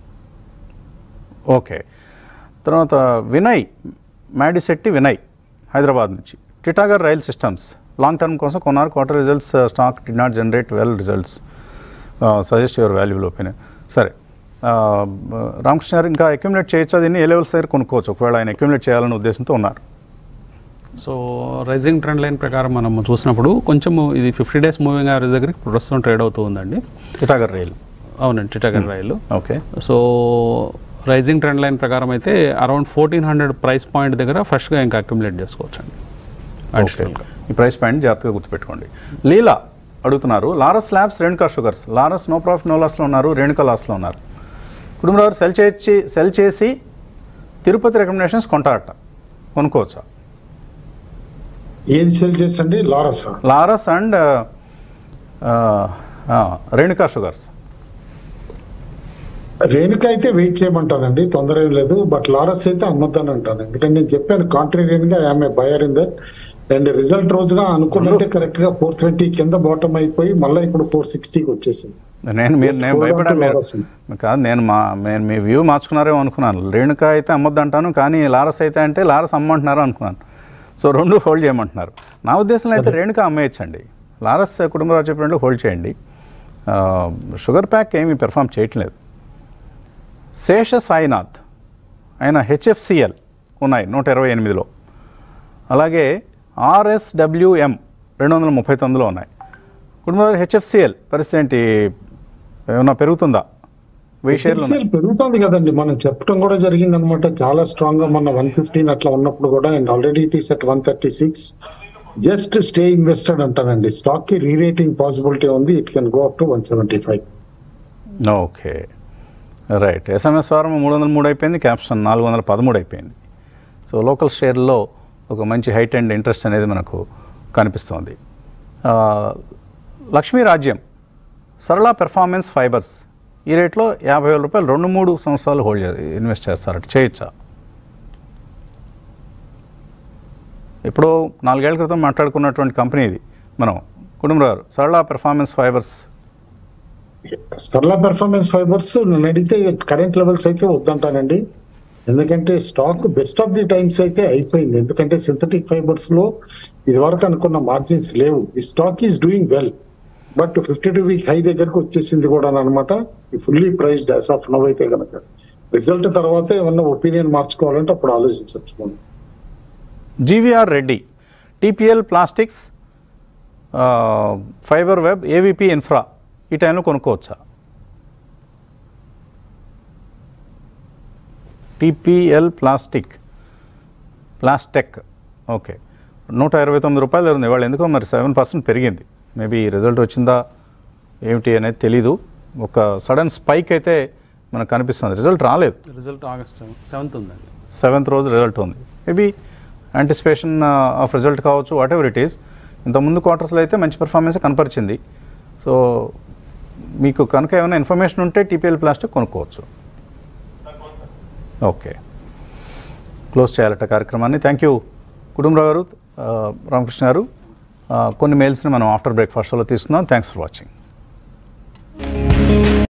A: okay తర్వాత వినయ్ మ్యాడిశెట్టి వినయ్ హైదరాబాద్ నుంచి Titagarh rail systems long term కోసం కొన్నారు quarter results stock did not generate well results suggest your valuable opinion సరే ఆ, రామకృష్ణ గారు ఇంకా accumulate చేయొచ్చా దీన్ని ఏ లెవెల్స్ దగ్గర కొనుక్కోవచ్చు ఒకవేళ ఆయన అక్యుములేట్ చేయాలనే ఉద్దేశంతో ఉన్నారు
D: సో రైజింగ్ ట్రెండ్ లైన్ ప్రకారం మనం చూసినప్పుడు కొంచెము ఇది ఫిఫ్టీ డేస్ మూవింగ్ యావరేజ్ దగ్గరికి ప్రస్తుతం ట్రేడ్ అవుతూ ఉందండి
A: టిటాగర్ రైల్
D: అవునండి Titagarh rail
A: okay
D: so rising trend line ప్రకారం అయితే around fourteen hundred price point దగ్గర ఫ్రెష్గా ఇంకా అక్యుములేట్ చేసుకోవచ్చండి అడిషనల్గా
A: ఈ ప్రైస్ పాయింట్ జాగ్రత్తగా గుర్తుపెట్టుకోండి లీలా అడుగుతున్నారు Laurus labs Renuka sugars Laurus no profit no లాస్లో ఉన్నారు రేణుకా లాస్లో ఉన్నారు కుటుంబరావు సెల్ చేసి సెల్ చేసి తిరుపతి రికమెండేషన్స్ కొంటారట కొనుక్కోవచ్చా
B: ఏది సెల్ చేసండి Laurus
A: Laurus and Renuka sugars
B: Renuka అయితే వెయిట్ చేయమంటానండి తొందర ఏం లేదు బట్ లారస్ అయితే అమ్మొద్దని అంటాను ఎందుకంటే నేను చెప్పాను కాంట్రేరియన్ గా ఆమె buyer in that and result రోజుగా అనుకున్నట్టే కరెక్ట్ గా ఫోర్ ట్వంటీ కింద బాటమ్ అయిపోయి మళ్ళీ ఇప్పుడు ఫోర్ సిక్స్టీకి వచ్చేసింది
A: నేను మీరు నేను
B: Hold on to
A: భయపడాను మీరు
B: లారస్.
A: కాదు నేను మా నేను మీ వ్యూ మార్చుకున్నారేమో అనుకున్నాను రేణుక అయితే అమ్మొద్దు అంటాను కానీ లారస్ అయితే అంటే లారస్ అమ్మంటున్నారు అనుకున్నాను సో రెండు హోల్డ్ చేయమంటున్నారు నా ఉద్దేశంలో అయితే రేణుక అమ్మేయచ్చండి లారస్ కుటుంబరావు చెప్పినట్టు హోల్డ్ చేయండి ఆ, షుగర్ ప్యాక్ ఏమీ పెర్ఫామ్ చేయట్లేదు శేష సాయినాథ్ ఆయన హెచ్ఎఫ్సిఎల్ ఉన్నాయి నూట ఇరవై ఎనిమిదిలో అలాగే ఆర్ఎస్డబ్ల్యూఎం రెండు వందల ముప్పై తొమ్మిదిలో ఉన్నాయి కుటుంబరావు హెచ్ఎఫ్సిఎల్ పరిస్థితి ఏంటి ఏమన్నా పెరుగుతుందా వెయ్యి షేర్లు ఉన్నాయి
B: HCL పెరుగుతుంది కదండి మనం చెప్పడం కూడా జరిగింది అనమాట చాలా స్ట్రాంగ్ గా మన వన్ ఫిఫ్టీన్ అట్లా ఉన్నప్పుడు కూడా and already it is at one thirty six just stay invested అంటానండి స్టాక్ కి రీరేటింగ్ పాసిబిలిటీ ఉంది it can go up to one seventy five
A: okay right SMS వారం మూడు వందల మూడు అయిపోయింది క్యాప్షన్ నాలుగు వందల పదమూడు అయిపోయింది సో లోకల్ షేర్లో ఒక మంచి హైట్ అండ్ ఇంట్రెస్ట్ అనేది మనకు కనిపిస్తోంది ఆ, లక్ష్మీ రాజ్యం సరళ పెర్ఫార్మెన్స్ ఫైబర్స్ ఈ రేట్లో యాభై వేల రూపాయలు రెండు మూడు సంవత్సరాలు హోల్డ్ చే- ఇన్వెస్ట్ చేస్తారట చేయొచ్చా ఇప్పుడు నాలుగేళ్ల క్రితం మాట్లాడుకున్నటువంటి కంపెనీ ఇది మనం Kutumbarao Sarla performance fibers
B: Sarla performance fibers నన్ను అడిగితే కరెంట్ లెవెల్స్ అయితే వద్దంటానండి ఎందుకంటే stock best of the times అయితే అయిపోయింది ఎందుకంటే సింథటిక్ ఫైబర్స్ లో ఇది వరకు అనుకున్న మార్జిన్స్ లేవు ఈ stock is doing well but fifty two week high దగ్గరకు వచ్చేసింది కూడా అనమాట fully priced as of now అయితే కనుక రిజల్ట్ తర్వాత ఏమన్నా ఒపీనియన్ మార్చుకోవాలంటే అప్పుడు ఆలోచించవచ్చు మనం
A: జీవీఆర్ రెడ్డి టీపీఎల్ ప్లాస్టిక్స్ ఆ, ఫైబర్ వెబ్ ఏవిపి ఇన్ఫ్రా ఈ టైంలో కొనుక్కోవచ్చా టీపీఎల్ ప్లాస్టిక్ ప్లాస్టెక్ ఓకే నూట ఇరవై తొమ్మిది రూపాయలు ఉంది వాళ్ళు ఎందుకో మరి సెవెన్ పర్సెంట్ పెరిగింది మేబీ రిజల్ట్ వచ్చిందా ఏమిటి అనేది తెలీదు ఒక సడన్ స్పైక్ అయితే మనకు కనిపిస్తుంది రిజల్ట్ రాలేదు
D: రిజల్ట్ ఆగస్ట్ సెవెంత్ ఉందండి
A: సెవెంత్ రోజు రిజల్ట్ ఉంది మేబీ యాంటిసిపేషన్ ఆఫ్ రిజల్ట్ కావచ్చు వాట్ ఎవర్ ఇట్ ఈస్ ఇంతకుముందు క్వార్టర్స్లో అయితే మంచి పర్ఫార్మెన్స్ కనపరిచింది సో మీకు కనుక ఏమైనా ఇన్ఫర్మేషన్ ఉంటే టీపీఎల్ ప్లాస్టిక్ కొనుక్కోవచ్చు ఓకే క్లోజ్ చేయాలట కార్యక్రమాన్ని థ్యాంక్ యూ కుటుంబరావు గారు ఆ, రామకృష్ణ గారు ఆ, కొన్ని మెయిల్స్ని మనం ఆఫ్టర్ బ్రేక్ఫాస్ట్లో తీసుకుందాం థ్యాంక్స్ ఫర్ వాచింగ్